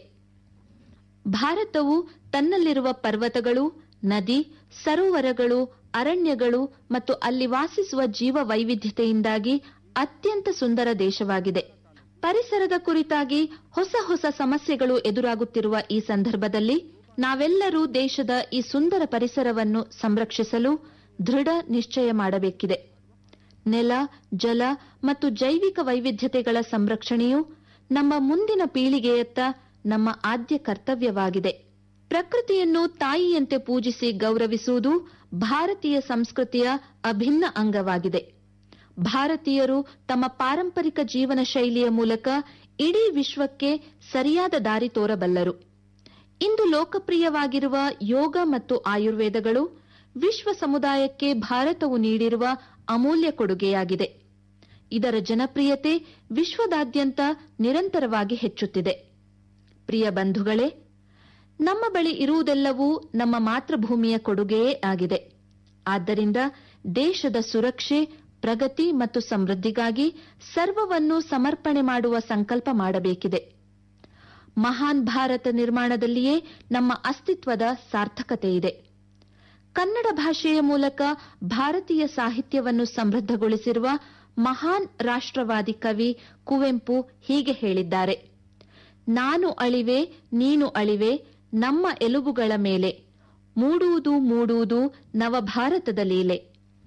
ಭಾರತವು ತನ್ನಲ್ಲಿರುವ ಪರ್ವತಗಳು ನದಿ ಸರೋವರಗಳು ಅರಣ್ಯಗಳು ಮತ್ತು ಅಲ್ಲಿ ವಾಸಿಸುವ ಜೀವ ವೈವಿಧ್ಯತೆಯಿಂದಾಗಿ ಅತ್ಯಂತ ಸುಂದರ ದೇಶವಾಗಿದೆ ಪರಿಸರದ ಕುರಿತಾಗಿ ಹೊಸ ಹೊಸ ಸಮಸ್ಯೆಗಳು ಎದುರಾಗುತ್ತಿರುವ ಈ ಸಂದರ್ಭದಲ್ಲಿ ನಾವೆಲ್ಲರೂ ದೇಶದ ಈ ಸುಂದರ ಪರಿಸರವನ್ನು ಸಂರಕ್ಷಿಸಲು ದೃಢ ನಿಶ್ಚಯ ಮಾಡಬೇಕಿದೆ ನೆಲ ಜಲ ಮತ್ತು ಜೈವಿಕ ವೈವಿಧ್ಯತೆಗಳ ಸಂರಕ್ಷಣೆಯು ನಮ್ಮ ಮುಂದಿನ ಪೀಳಿಗೆಯತ್ತ ನಮ್ಮ ಆದ್ಯ ಕರ್ತವ್ಯವಾಗಿದೆ ಪ್ರಕೃತಿಯನ್ನು ತಾಯಿಯಂತೆ ಪೂಜಿಸಿ ಗೌರವಿಸುವುದು ಭಾರತೀಯ ಸಂಸ್ಕೃತಿಯ ಅಭಿನ್ನ ಅಂಗವಾಗಿದೆ ಭಾರತೀಯರು ತಮ್ಮ ಪಾರಂಪರಿಕ ಜೀವನ ಶೈಲಿಯ ಮೂಲಕ ಇಡೀ ವಿಶ್ವಕ್ಕೆ ಸರಿಯಾದ ದಾರಿ ತೋರಬಲ್ಲರು ಇಂದು ಲೋಕಪ್ರಿಯವಾಗಿರುವ ಯೋಗ ಮತ್ತು ಆಯುರ್ವೇದಗಳು ವಿಶ್ವ ಸಮುದಾಯಕ್ಕೆ ಭಾರತವು ನೀಡಿರುವ ಅಮೂಲ್ಯ ಕೊಡುಗೆಯಾಗಿದೆ ಇದರ ಜನಪ್ರಿಯತೆ ವಿಶ್ವದಾದ್ಯಂತ ನಿರಂತರವಾಗಿ ಹೆಚ್ಚುತ್ತಿದೆ ಪ್ರಿಯ ಬಂಧುಗಳೇ ನಮ್ಮ ಬಳಿ ಇರುವುದೆಲ್ಲವೂ ನಮ್ಮ ಮಾತೃಭೂಮಿಯ ಕೊಡುಗೆಯೇ ಆಗಿದೆ ಆದ್ದರಿಂದ ದೇಶದ ಸುರಕ್ಷೆ ಪ್ರಗತಿ ಮತ್ತು ಸಮೃದ್ಧಿಗಾಗಿ ಸರ್ವವನ್ನು ಸಮರ್ಪಣೆ ಮಾಡುವ ಸಂಕಲ್ಪ ಮಾಡಬೇಕಿದೆ ಮಹಾನ್ ಭಾರತ ನಿರ್ಮಾಣದಲ್ಲಿಯೇ ನಮ್ಮ ಅಸ್ತಿತ್ವದ ಸಾರ್ಥಕತೆ ಇದೆ ಕನ್ನಡ ಭಾಷೆಯ ಮೂಲಕ ಭಾರತೀಯ ಸಾಹಿತ್ಯವನ್ನು ಸಮೃದ್ಧಗೊಳಿಸಿರುವ ಮಹಾನ್ ರಾಷ್ಟ್ರವಾದಿ ಕವಿ ಕುವೆಂಪು ಹೀಗೆ ಹೇಳಿದ್ದಾರೆ ನಾನು ಅಳಿವೆ ನೀನು ಅಳಿವೆ ನಮ್ಮ ಎಲುಬುಗಳ ಮೇಲೆ ಮೂಡುವುದು ಮೂಡುವುದು ನವಭಾರತದ ಲೀಲೆ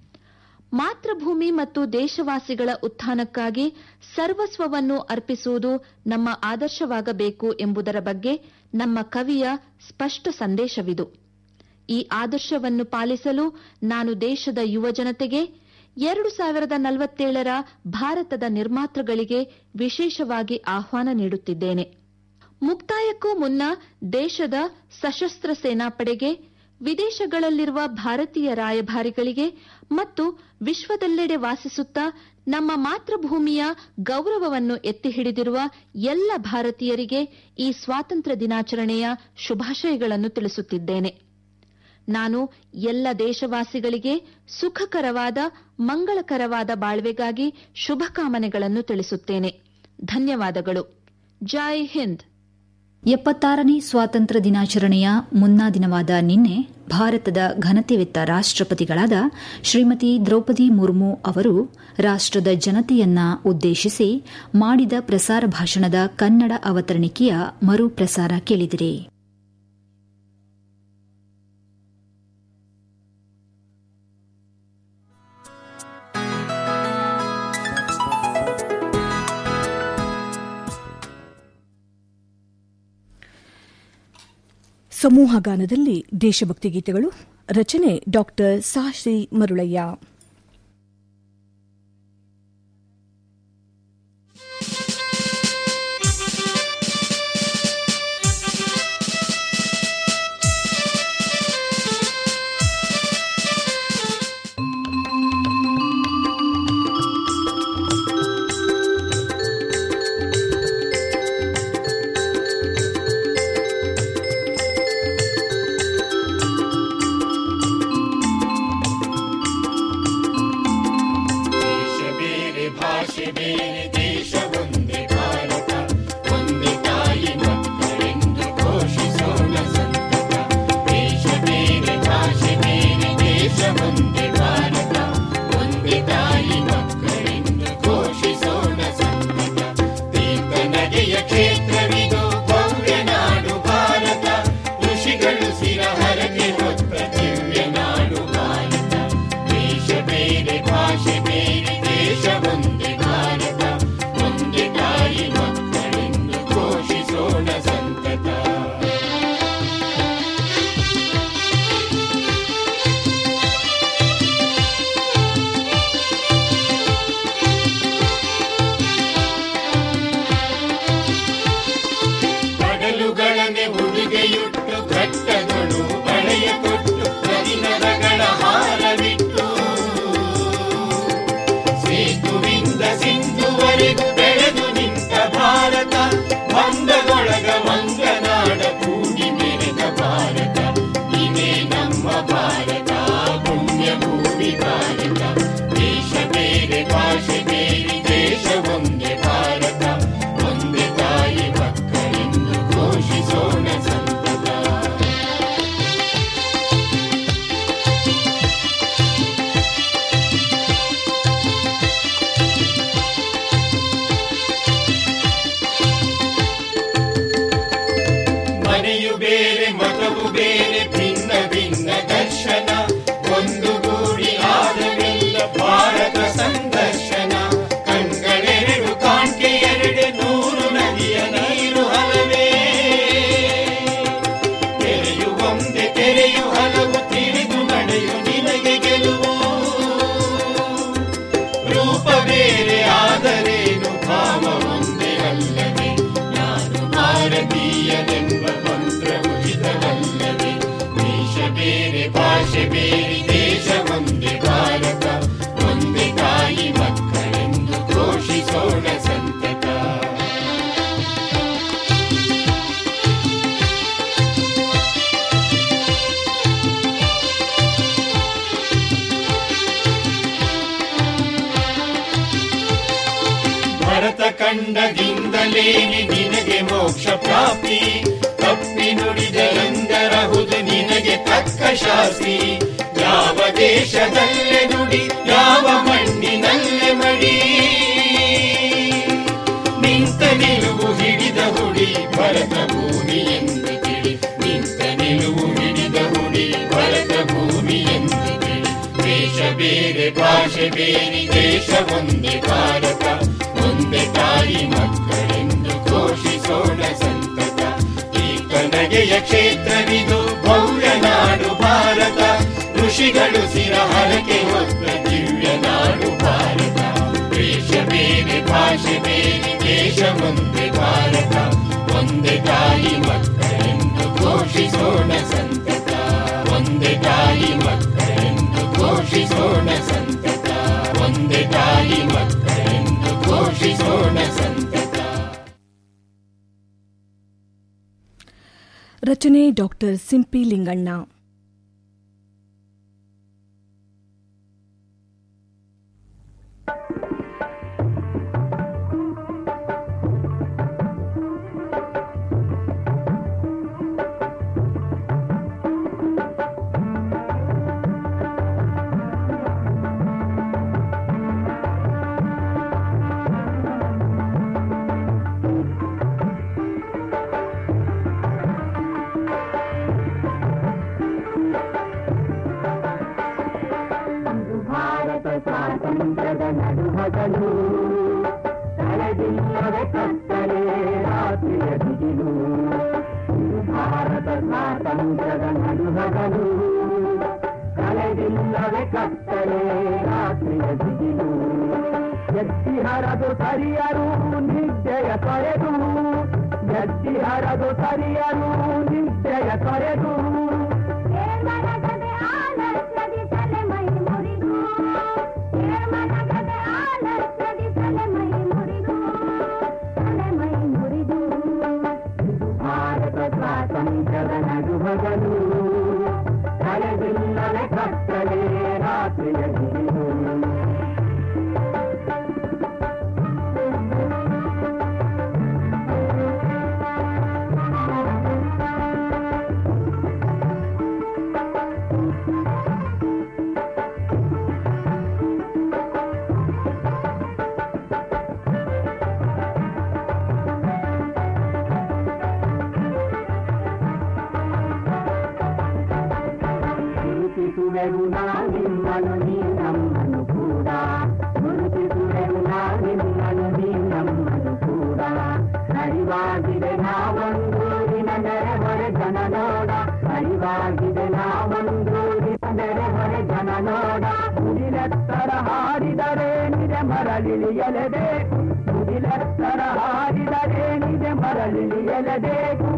ಮಾತೃಭೂಮಿ ಮತ್ತು ದೇಶವಾಸಿಗಳ ಉತ್ಥಾನಕ್ಕಾಗಿ ಸರ್ವಸ್ವವನ್ನು ಅರ್ಪಿಸುವುದು ನಮ್ಮ ಆದರ್ಶವಾಗಬೇಕು ಎಂಬುದರ ಬಗ್ಗೆ ನಮ್ಮ ಕವಿಯ ಸ್ಪಷ್ಟ ಸಂದೇಶವಿದು ಈ ಆದರ್ಶವನ್ನು ಪಾಲಿಸಲು ನಾನು ದೇಶದ ಯುವಜನತೆಗೆ ಎರಡು ಸಾವಿರದ ನಲವತ್ತೇಳರ ಭಾರತದ ನಿರ್ಮಾತೃಗಳಿಗೆ ವಿಶೇಷವಾಗಿ ಆಹ್ವಾನ ನೀಡುತ್ತಿದ್ದೇನೆ ಮುಕ್ತಾಯಕ್ಕೂ ಮುನ್ನ ದೇಶದ ಸಶಸ್ತ್ರ ಸೇನಾಪಡೆಗೆ ವಿದೇಶಗಳಲ್ಲಿರುವ ಭಾರತೀಯ ರಾಯಭಾರಿಗಳಿಗೆ ಮತ್ತು ವಿಶ್ವದೆಲ್ಲೆಡೆ ವಾಸಿಸುತ್ತಾ ನಮ್ಮ ಮಾತೃಭೂಮಿಯ ಗೌರವವನ್ನು ಎತ್ತಿ ಹಿಡಿದಿರುವ ಎಲ್ಲ ಭಾರತೀಯರಿಗೆ ಈ ಸ್ವಾತಂತ್ರ್ಯ ದಿನಾಚರಣೆಯ ಶುಭಾಶಯಗಳನ್ನು ತಿಳಿಸುತ್ತಿದ್ದೇನೆ ನಾನು ಎಲ್ಲ ದೇಶವಾಸಿಗಳಿಗೆ ಸುಖಕರವಾದ ಮಂಗಳಕರವಾದ ಬಾಳ್ವೆಗಾಗಿ ಶುಭಕಾಮನೆಗಳನ್ನು ತಿಳಿಸುತ್ತೇನೆ ಧನ್ಯವಾದಗಳು ಜೈ ಹಿಂದ್ ಎಪ್ಪತ್ತಾರನೇ ಸ್ವಾತಂತ್ರ್ಯ ದಿನಾಚರಣೆಯ ಮುನ್ನಾ ದಿನವಾದ ನಿನ್ನೆ ಭಾರತದ ಘನತೆವೆತ್ತ ರಾಷ್ಟ್ರಪತಿಗಳಾದ ಶ್ರೀಮತಿ ದ್ರೌಪದಿ ಮುರ್ಮು ಅವರು ರಾಷ್ಟ್ರದ ಜನತೆಯನ್ನ ಉದ್ದೇಶಿಸಿ ಮಾಡಿದ ಪ್ರಸಾರ ಭಾಷಣದ ಕನ್ನಡ ಅವತರಣಿಕೆಯ ಮರುಪ್ರಸಾರ ಕೇಳಿದಿರಿ ಸಮೂಹ ಗಾನದಲ್ಲಿ ದೇಶಭಕ್ತಿ ಗೀತೆಗಳು ರಚನೆ ಡಾಕ್ಟರ್ ಸಾಶ್ರೀ ಮರುಳಯ್ಯ ದೇಶ ಬೇರೆ ಭಾಷೆ ಬೇರೆ ದೇಶ ಒಂದೇ ಭಾರತ ಒಂದೇ ತಾಯಿ ಮಕ್ಕಳೆಂದು ಘೋಷಿಸೋಣ ಸಂತತ ದೇಶ ಬೇರೆ ಭಾಷೆ ಬೇರೆ ದೇಶ ಒಂದೇ ಭಾರತ ಒಂದೇ ತಾಯಿ ಮಕ್ಕಳೆಂದು ಘೋಷಿಸೋಣ ಸಂತತ ತೀರ್ಥ ನಗೆಯ ಕ್ಷೇತ್ರವಿದು ಭವ್ಯ ನಾಡು ಭಾರತ ಋಷಿಗಳು ಸಿರಹರಗೆ ಹೊತ್ತ ದಿವ್ಯ ನಾಡು ಭಾರತ ದೇಶ ಬೇರೆ ಭಾಷೆ ಬೇರೆ ದೇಶ ಒಂದೇ ಭಾರತ ಒಂದೇ ತಾಯಿ ಮಕ್ಕಳೆಂದು ಘೋಷಿಸೋಣ ಸಂತತ ಕಡಲುಗಳನ್ನೇ ಹುಡುಗೆಯುಟ್ಟು ಘಟ್ಟಗಳು ಬಳೆಯ ಕೊಟ್ಟು ನದಿನದಗಳ ಹಾರವಿಟ್ಟು ಸೇತುವಿಂದ ಸಿಂಧುವರೆಗೂ ಬೆಳೆದು ನಿಂತ ಭಾರತ ಬಂದಗೊಳಗ ಮಂಗನಾಡ ಕೂಡಿ ಮೆರೆದ ಭಾರತ ಇದೇ ನಮ್ಮ ಭಾರತ ಪುಣ್ಯ ಭೂಮಿ ಭಾರತ ದೇಶ ಬೇರೆ ಭಾಷೆ ಬೇರೆ ದೇಶ ಒಂದೇ ಭಾರತ ಒಂದೇ ತಾಯಿ ಮಕ್ಕಳೆಂದು ಘೋಷಿಸೋಣ ಸಂತತ ಮನೆಯು ಬೇರೆ ಮತವು ಬೇರೆ ಭಿನ್ನ ಭಿನ್ನ ದರ್ಶನ ಒಂದು ಗೂಡಿ ಆದವೆಲ್ಲ ಭಾರತ ಸಂದರ್ಶನ ಕಣ್ಗಳೆರಡು ಕಾಣ್ಕೆ ಎರಡೆ ನೂರು ನದಿಯ ನೀರು ಹಲವೇ ತೆರೆಯು ಒಂದೇ ತೆರೆಯು ಹಲವು ತಿಳಿದು ನಡೆಯು ನಿನಗೆ ಗೆಲುವು ರೂಪ ಬೇರೆ ಆದರೇನು ಭಾವ ಒಂದೇ ಅಲ್ಲವೇ ನಾನು ಭಾರತೀಯನೆಂಬ ಮಂತ್ರ ಉಚಿತವಲ್ಲವೇ ದೇಶ ಬೇರೆ ಭಾಷೆ ಬೇರೆ ದೇಶ ಒಂದೇ ಭಾರತ ಒಂದೇ ತಾಯಿ ಮಕ್ಕಳೆಂದು ಘೋಷಿಸೋಣ ಸಂತತ ಭರತ ಕಂಡದಿಂದಲೇನೆ ನಿನಗೆ ಮೋಕ್ಷ ಪ್ರಾಪ್ತಿ ತಪ್ಪಿ ನುಡಿದರೆಂದರಹುದು ನಿನಗೆ ತಕ್ಕ ಶಾಸ್ತಿ ಯಾವ ದೇಶದಲ್ಲೇ ನುಡಿ ಯಾವ ಮಣ್ಣಿನಲ್ಲೇ ಮಡಿ ನಿಂತ ನಿಲುವು ಹಿಡಿದ ಹುಡಿ ಭರತ ಭೂಮಿ ಎಂದು ತಿಳಿ ನಿಂತ ನಿಲುವು ಹಿಡಿದ ಹುಡಿ ಭರತ ಭೂಮಿ ಎಂದು ತಿಳಿ ದೇಶ ಬೇರೆ ಭಾಷೆ ಬೇರೆ ದೇಶ ಒಂದೇ ಭಾರತ ಒಂದೇ ತಾಯಿ ಮಕ್ಕಳೆಂದು ಘೋಷಿಸೋಣ ಸಂತತ ಈ ಕನಗೆಯ ಕ್ಷೇತ್ರವಿದು ಭವ್ಯ ನಾಡು ಭಾರತ ಋಷಿಗಳು ಸಿರಹರಕೆ ಹೊತ್ತ ದಿವ್ಯ ನಾಡು ಭಾರತ ದೇಶ ಬೇರೆ ಭಾಷೆ ಬೇರೆ ದೇಶ ಒಂದೇ ಭಾರತ ಒಂದೇ ತಾಯಿ ಮಕ್ಕಳೆಂದು ಘೋಷಿಸೋಣ ಸಂತತ ಒಂದೇ ತಾಯಿ ಮಕ್ಕಳೆಂದು ಘೋಷಿಸೋಣ ಸಂತತ ಒಂದೇ ತಾಯಿ ಮಕ್ಕಳೆಂದು ಘೋಷಿಸೋಣ ಸಂತತ ರಚನೆ ಡಾಕ್ಟರ್ ಸಿಂಪಿ ಲಿಂಗಣ್ಣ ಕಳೆದಿಲ್ಲವೇ ಕತ್ತಲೆ ರಾತ್ರಿಯ ದಿಗಿಲು ಇದು ಭಾರತ ಸ್ವಾತಂತ್ರ್ಯದ ನಡುಹಗಲು ಕಳೆದಿಲ್ಲವೇ ಕತ್ತಲೆ ರಾತ್ರಿಯ ದಿಗಿಲು ಎತ್ತಿ ಹರದು ಸರಿಯರು ನಿದ್ದೆಯ ತೊರೆದು ಎತ್ತಿ ಹರದು ಸರಿಯರು ನಿದ್ದೆಯ ತೊರೆದು ಭಾರತ ಸ್ವಾತಂತ್ರ್ಯದ ನಡುಹಗಲು ಕಳೆದಿಲ್ಲವೇ ಕತ್ತಲೆ ರಾತ್ರಿಯ ದಿಗಿಲು ಗುರುತಿಸುವೆವು ನಾನಿಮ್ಮನು ನೀ ನಮ್ಮನು ಕೂಡ ಗುರುತಿಸುವೆವು ನಾನಿಮ್ಮನು ನೀ ನಮ್ಮನು ಕೂಡ ಅರಿವಾಗಿದೆ ನಾವೊಂದೂರಿನ ನೆರೆಹೊರೆ ಜನ ನೋಡ ಅರಿವಾಗಿದೆ ನಾವೊಂದೂರಿನ ನೆರೆಹೊರೆ ಜನ ನೋಡ ಮುಗಿಲೆತ್ತರ ಹಾಡಿದರೆ ನಿಜ ಮರಳಿಳಿಯಲೇಬೇಕು ಮುಗಿಲೆತ್ತರ ಹಾಡಿದರೆ ನಿಜ ಮರಳಿಳಿಯಲೇಬೇಕು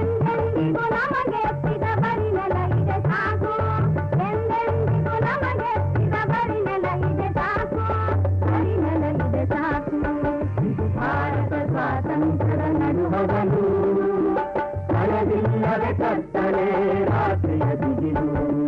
ಭಾರತ ಸ್ವಾತಂತ್ರ್ಯದ ನಡುಹಗಲು ಕಳೆದಿಲ್ಲವೇ ಕತ್ತಲೆ ರಾತ್ರಿಯ ದಿಗಿಲು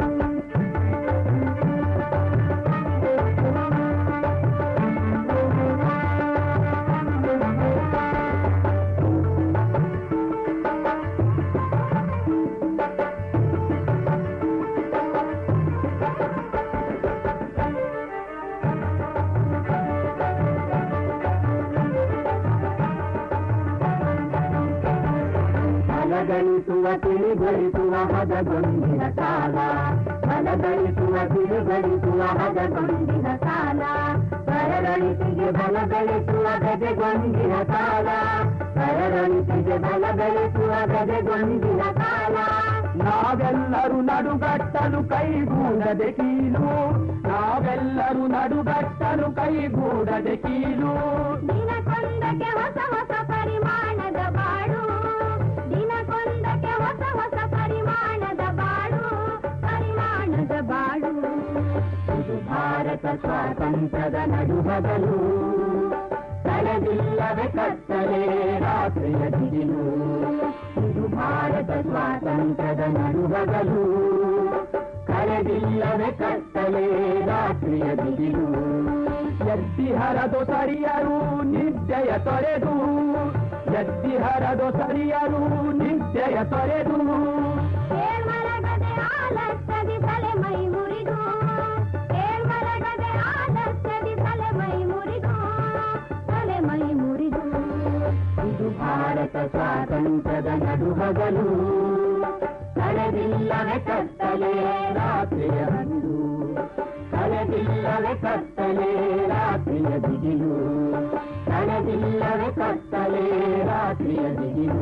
ಬಲಗಳಿಸುವ ತಿಳಿಗಳಿಸುವ ಹದಗೊಂದಿನ ಕಾಲ ಬಲಗಳಿಸುವ ತಿಳಿಗಳಿಸುವ ಹದಗೊಂದಿನ ಕಾಲ ಬರಗಳಿಸಿಗೆ ಬಲಗಳಿಸುವ ಗಜಗೊಂದಿನ ಕಾಲ ಬರಗಳಿಸಿಗೆ ಬಲಗಳಿಸುವ ಗಜಗೊಂದಿನ ಕಾಲ ನಾವೆಲ್ಲರೂ ನಡುಗಟ್ಟಲು ಕೈಗೂಡದೆ ಕೀಲು ನಾವೆಲ್ಲರೂ ನಡುಗಟ್ಟಲು ಕೈಗೂಡದೆ ಕೀಲು ದಿನಕೊಂದಕ್ಕೆ ಹೊಸ ಹೊಸ ಪರಿಮಾಣದ ಬಾಳು ದಿನಕೊಂದಕ್ಕೆ ಹೊಸ ಹೊಸ ಪರಿಮಾಣದ ಬಾಳು ಪರಿಮಾಣದ ಬಾಳು ಇದು ಭಾರತ ಸ್ವಾತಂತ್ರ್ಯದ ನಡುಹಗಲು ಕಳೆದಿಲ್ಲವೇ ಕತ್ತಲೆ ರಾತ್ರಿಯ ದಿಗಿಲು ಇದು ಭಾರತ ಸ್ವಾತಂತ್ರ್ಯದ ನಡುಹಗಲು ಕಳೆದಿಲ್ಲವೇ ಕತ್ತಲೆ ರಾತ್ರಿಯ ದಿಗಿಲು ಎತ್ತಿ ಹರದು ಸರಿಯರು ನಿದ್ದೆಯ ತೊರೆದು ಎತ್ತಿ ಹರದು ಸರಿಯರು ನಿದ್ದೆಯ ತೊರೆದು ಏಳ್ಮರಗದೆ ಆಲಸ್ಯದಿ ತಲೆ ಮೈ ಮುರಿದು ಏಳ್ಮರಗದೆ ಆಲಸ್ಯದಿ ತಲೆ ಮೈ ಮುರಿದು ತಲೆ ಮೈ ಮುರಿದು ಇದು ಭಾರತ ಸ್ವಾತಂತ್ರ್ಯದ ನಡುಹಗಲು ಕಳೆದಿಲ್ಲವೇ ಕತ್ತಲೆ ರಾತ್ರಿಯ ಹಂದು ಕಳೆದಿಲ್ಲವೇ ಕತ್ತಲೆ ರಾತ್ರಿಯ ದಿಗಿಲು ಕಳೆದಿಲ್ಲವೇ ಕತ್ತಲೆ ರಾತ್ರಿಯ ದಿಗಿಲು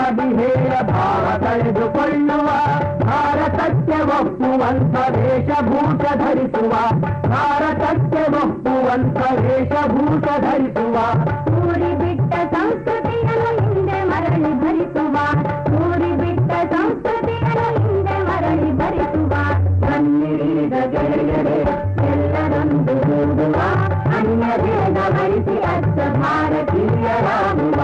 ಮಹಿಳೆಯ ಭಾವ ಕಳೆದುಕೊಳ್ಳುವ ಭಾರತಕ್ಕೆ ಒಪ್ಪುವಂತ ವೇಷಭೂಷ ಧರಿಸುವ ಭಾರತಕ್ಕೆ ಒಪ್ಪುವಂತ ವೇಷಭೂಷ ಧರಿಸುವ ಊರಿ ಬಿಟ್ಟ ಸಂಸ್ಕೃತಿಯನ್ನು ಹಿಂದೆ ಮರಳಿ ಭರಿಸುವ ಊರಿ ಬಿಟ್ಟ ಸಂಸ್ಕೃತಿಯನ್ನು ಹಿಂದೆ ಮರಳಿ ಭರಿಸುವ ಕಣ್ಣೀರಿದ ಗೆಳೆಯರೆ ಎಲ್ಲರೊಂದು ಕೂಡುವ ಅನ್ಯ ಭೇದ ಭರಿಸಿ ಅಚ್ಚ ಭಾರತೀಯರಾಗುವ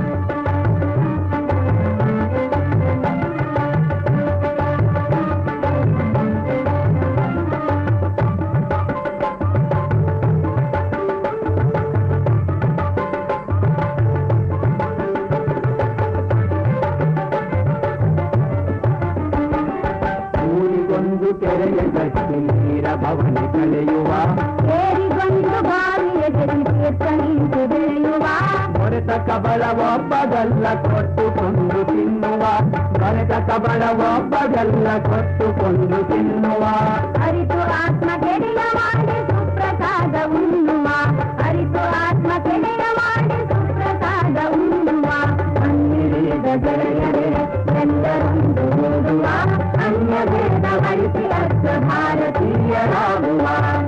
ಊರಿಗೊಂದು ಕೆರೆಯ ಕಟ್ಟಿ ನೀರ ಭವನಿ ಕಳೆಯುವ ಏರಿಗೊಂದು ಬಾವಿ ಎದುರಿ ತೀರ್ಥ ನಿಂತು ಬೆಳೆಯುವ ಹೊರೆತ ಕಬಳ ಒಬ್ಬಗಲ್ಲ ಕೊಟ್ಟುಕೊಂಡು ತಿನ್ನುವ ಹೊರೆತ ಕಬಳ ಒಬ್ಬಗಲ್ಲ ಕೊಟ್ಟುಕೊಂಡು ತಿನ್ನುವ ಅರಿತು ಆತ್ಮ ಕೆಡೆಯ ಮಾಡಿ ಸುಪ್ರಸಾದ ಉಣ್ಣುವ ಅರಿತು ಆತ್ಮ ಕೆಡೆಯ ಮಾಡಿ ಸುಪ್ರಸಾದ ಉಣ್ಣುವ ಕಣ್ಣೀರಿದ ಗೆಳೆಯರೆ ಎಲ್ಲರೊಂದು ಓದುವ ಅನ್ಯ ಭೇದ ಭರಿಸಿ ಅಚ್ಚ ಭಾರತೀಯರಾಗುವ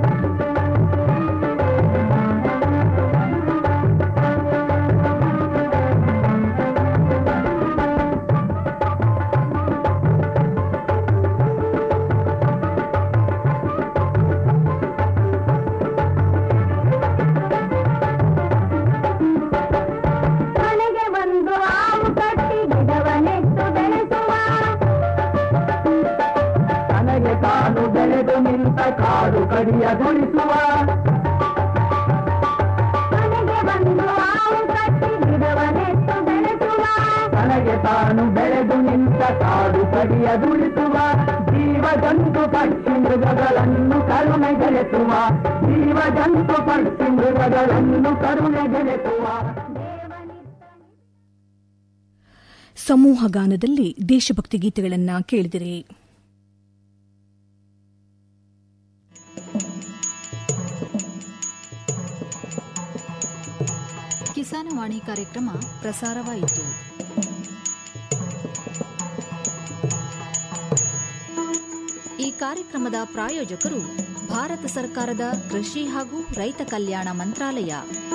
ಮನೆಗೆ ಬಂದು ಆವು ಕಟ್ಟಿ ಗಿಡವನ್ನೆತ್ತು ಬೆಳೆಸುವ ತನಗೆ ತಾನು ಬೆಳೆದು ನಿಂತ ಕಾಡು ಕಡಿಯಗೊಳಿಸುವ ಮನೆಗೆ ಬಂದು ಆವು ಕಟ್ಟಿ ಗಿಡವನ್ನೆತ್ತು ಬೆಳೆಸುವ ತನಗೆ ತಾನು ಬೆಳೆದು ನಿಂತ ಕಾಡು ಕಡಿಯದುಳಿಸುವ ಜೀವ ಜಂತು ಪಕ್ಷಿ ಮೃಗಗಳನ್ನು ಕರುಣೆ ಗೆಳೆಸುವ ಜೀವ ಜಂತು ಪಕ್ಷಿ ಮೃಗಗಳನ್ನು ಕರುಣೆ ಗೆಳೆಸುವ ಸಮೂಹ ಗಾನದಲ್ಲಿ ದೇಶಭಕ್ತಿ ಗೀತೆಗಳನ್ನ ಕೇಳಿದಿರಿ ಕಿಸಾನವಾಣಿ ಕಾರ್ಯಕ್ರಮ ಪ್ರಸಾರವಾಯಿತು ಈ ಕಾರ್ಯಕ್ರಮದ ಪ್ರಾಯೋಜಕರು ಭಾರತ ಸರ್ಕಾರದ ಕೃಷಿ ಹಾಗೂ ರೈತ ಕಲ್ಯಾಣ ಮಂತ್ರಾಲಯ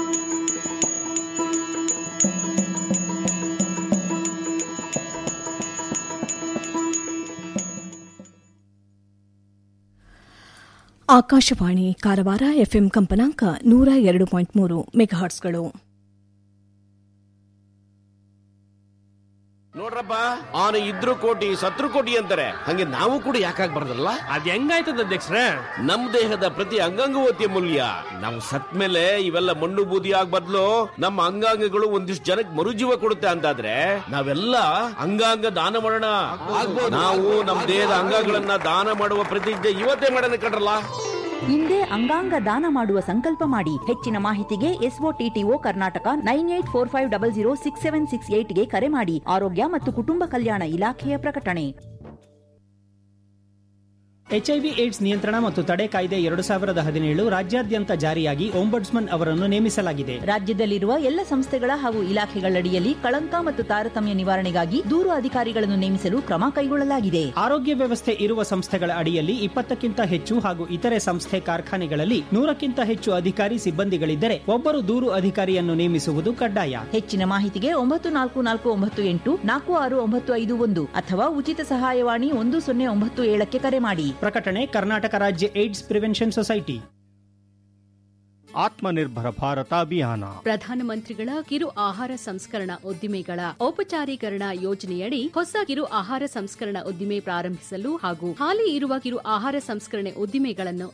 ಆಕಾಶವಾಣಿ ಕಾರವಾರ ಎಫ್ಎಂ ಕಂಪನಾಂಕ ನೂರ ಎರಡು ಪಾಯಿಂಟ್ ಮೂರು ಮೆಗಾಹರ್ಟ್ಸ್ಗಳು ನೋಡ್ರಪ್ಪ ಅವನು ಇದ್ರು ಕೋಟಿ ಸತ್ರು ಕೋಟಿ ಅಂತಾರೆ ಹಂಗೆ ನಾವು ಕೂಡ ಯಾಕಾಗ್ಬಾರ್ದಲ್ಲ ಅದ್ ಹೆಂಗಾಯ್ತದ ಅಧ್ಯಕ್ಷರೇ ನಮ್ ದೇಹದ ಪ್ರತಿ ಅಂಗಾಂಗವತಿಯ ಮೂಲ್ಯ ನಾವು ಸತ್ ಮೇಲೆ ಇವೆಲ್ಲ ಮಣ್ಣು ಬೂದಿ ಆಗ್ ಬದ್ಲು ನಮ್ಮ ಅಂಗಾಂಗಗಳು ಒಂದಿಷ್ಟು ಜನಕ್ಕೆ ಮರುಜೀವ ಕೊಡುತ್ತೆ ಅಂತಾದ್ರೆ ನಾವೆಲ್ಲ ಅಂಗಾಂಗ ದಾನ ಮಾಡೋಣ ನಾವು ನಮ್ ದೇಹದ ಅಂಗಗಳನ್ನ ದಾನ ಮಾಡುವ ಪ್ರತಿಜ್ಞೆ ಇವತ್ತೇ ಮಾಡೋಣ ಕಣ್ರಲ್ಲ ಹಿಂದೆ ಅಂಗಾಂಗ ದಾನ ಮಾಡುವ ಸಂಕಲ್ಪ ಮಾಡಿ ಹೆಚ್ಚಿನ ಮಾಹಿತಿಗೆ SOTTO Karnataka nine eight four five double zero six seven six ಏಟ್ಗೆ ಕರೆ ಮಾಡಿ ಆರೋಗ್ಯ ಮತ್ತು ಕುಟುಂಬ ಕಲ್ಯಾಣ ಇಲಾಖೆಯ ಪ್ರಕಟಣೆ ಎಚ್ಐವಿ ಏಡ್ಸ್ ನಿಯಂತ್ರಣ ಮತ್ತು ತಡೆ ಕಾಯ್ದೆ ಎರಡು ಸಾವಿರದ ಹದಿನೇಳು ರಾಜ್ಯಾದ್ಯಂತ ಜಾರಿಯಾಗಿ ಒಂಬಡ್ಸ್ಮನ್ ಅವರನ್ನು ನೇಮಿಸಲಾಗಿದೆ ರಾಜ್ಯದಲ್ಲಿರುವ ಎಲ್ಲ ಸಂಸ್ಥೆಗಳ ಹಾಗೂ ಇಲಾಖೆಗಳಡಿಯಲ್ಲಿ ಕಳಂಕ ಮತ್ತು ತಾರತಮ್ಯ ನಿವಾರಣೆಗಾಗಿ ದೂರು ಅಧಿಕಾರಿಗಳನ್ನು ನೇಮಿಸಲು ಕ್ರಮ ಕೈಗೊಳ್ಳಲಾಗಿದೆ ಆರೋಗ್ಯ ವ್ಯವಸ್ಥೆ ಇರುವ ಸಂಸ್ಥೆಗಳ ಅಡಿಯಲ್ಲಿ ಇಪ್ಪತ್ತಕ್ಕಿಂತ ಹೆಚ್ಚು ಹಾಗೂ ಇತರೆ ಸಂಸ್ಥೆ ಕಾರ್ಖಾನೆಗಳಲ್ಲಿ ನೂರಕ್ಕಿಂತ ಹೆಚ್ಚು ಅಧಿಕಾರಿ ಸಿಬ್ಬಂದಿಗಳಿದ್ದರೆ ಒಬ್ಬರು ದೂರು ಅಧಿಕಾರಿಯನ್ನು ನೇಮಿಸುವುದು ಕಡ್ಡಾಯ ಹೆಚ್ಚಿನ ಮಾಹಿತಿಗೆ ಒಂಬತ್ತು ನಾಲ್ಕು ನಾಲ್ಕು ಒಂಬತ್ತು ಎಂಟು ನಾಲ್ಕು ಆರು ಒಂಬತ್ತು ಐದು ಒಂದು ಅಥವಾ ಉಚಿತ ಸಹಾಯವಾಣಿ ಒಂದು ಸೊನ್ನೆ ಒಂಬತ್ತು ಏಳಕ್ಕೆ ಕರೆ ಮಾಡಿ ಪ್ರಕಟಣೆ ಕರ್ನಾಟಕ ರಾಜ್ಯ AIDS prevention society Atmanirbhar Bharat ಅಭಿಯಾನ ಪ್ರಧಾನಮಂತ್ರಿಗಳ ಕಿರು ಆಹಾರ ಸಂಸ್ಕರಣಾ ಉದ್ದಿಮೆಗಳ ಔಪಚಾರೀಕರಣ ಯೋಜನೆಯಡಿ ಹೊಸ ಕಿರು ಆಹಾರ ಸಂಸ್ಕರಣಾ ಉದ್ದಿಮೆ ಪ್ರಾರಂಭಿಸಲು ಹಾಗೂ ಹಾಲಿ ಇರುವ ಕಿರು ಆಹಾರ ಸಂಸ್ಕರಣೆ ಉದ್ದಿಮೆಗಳನ್ನು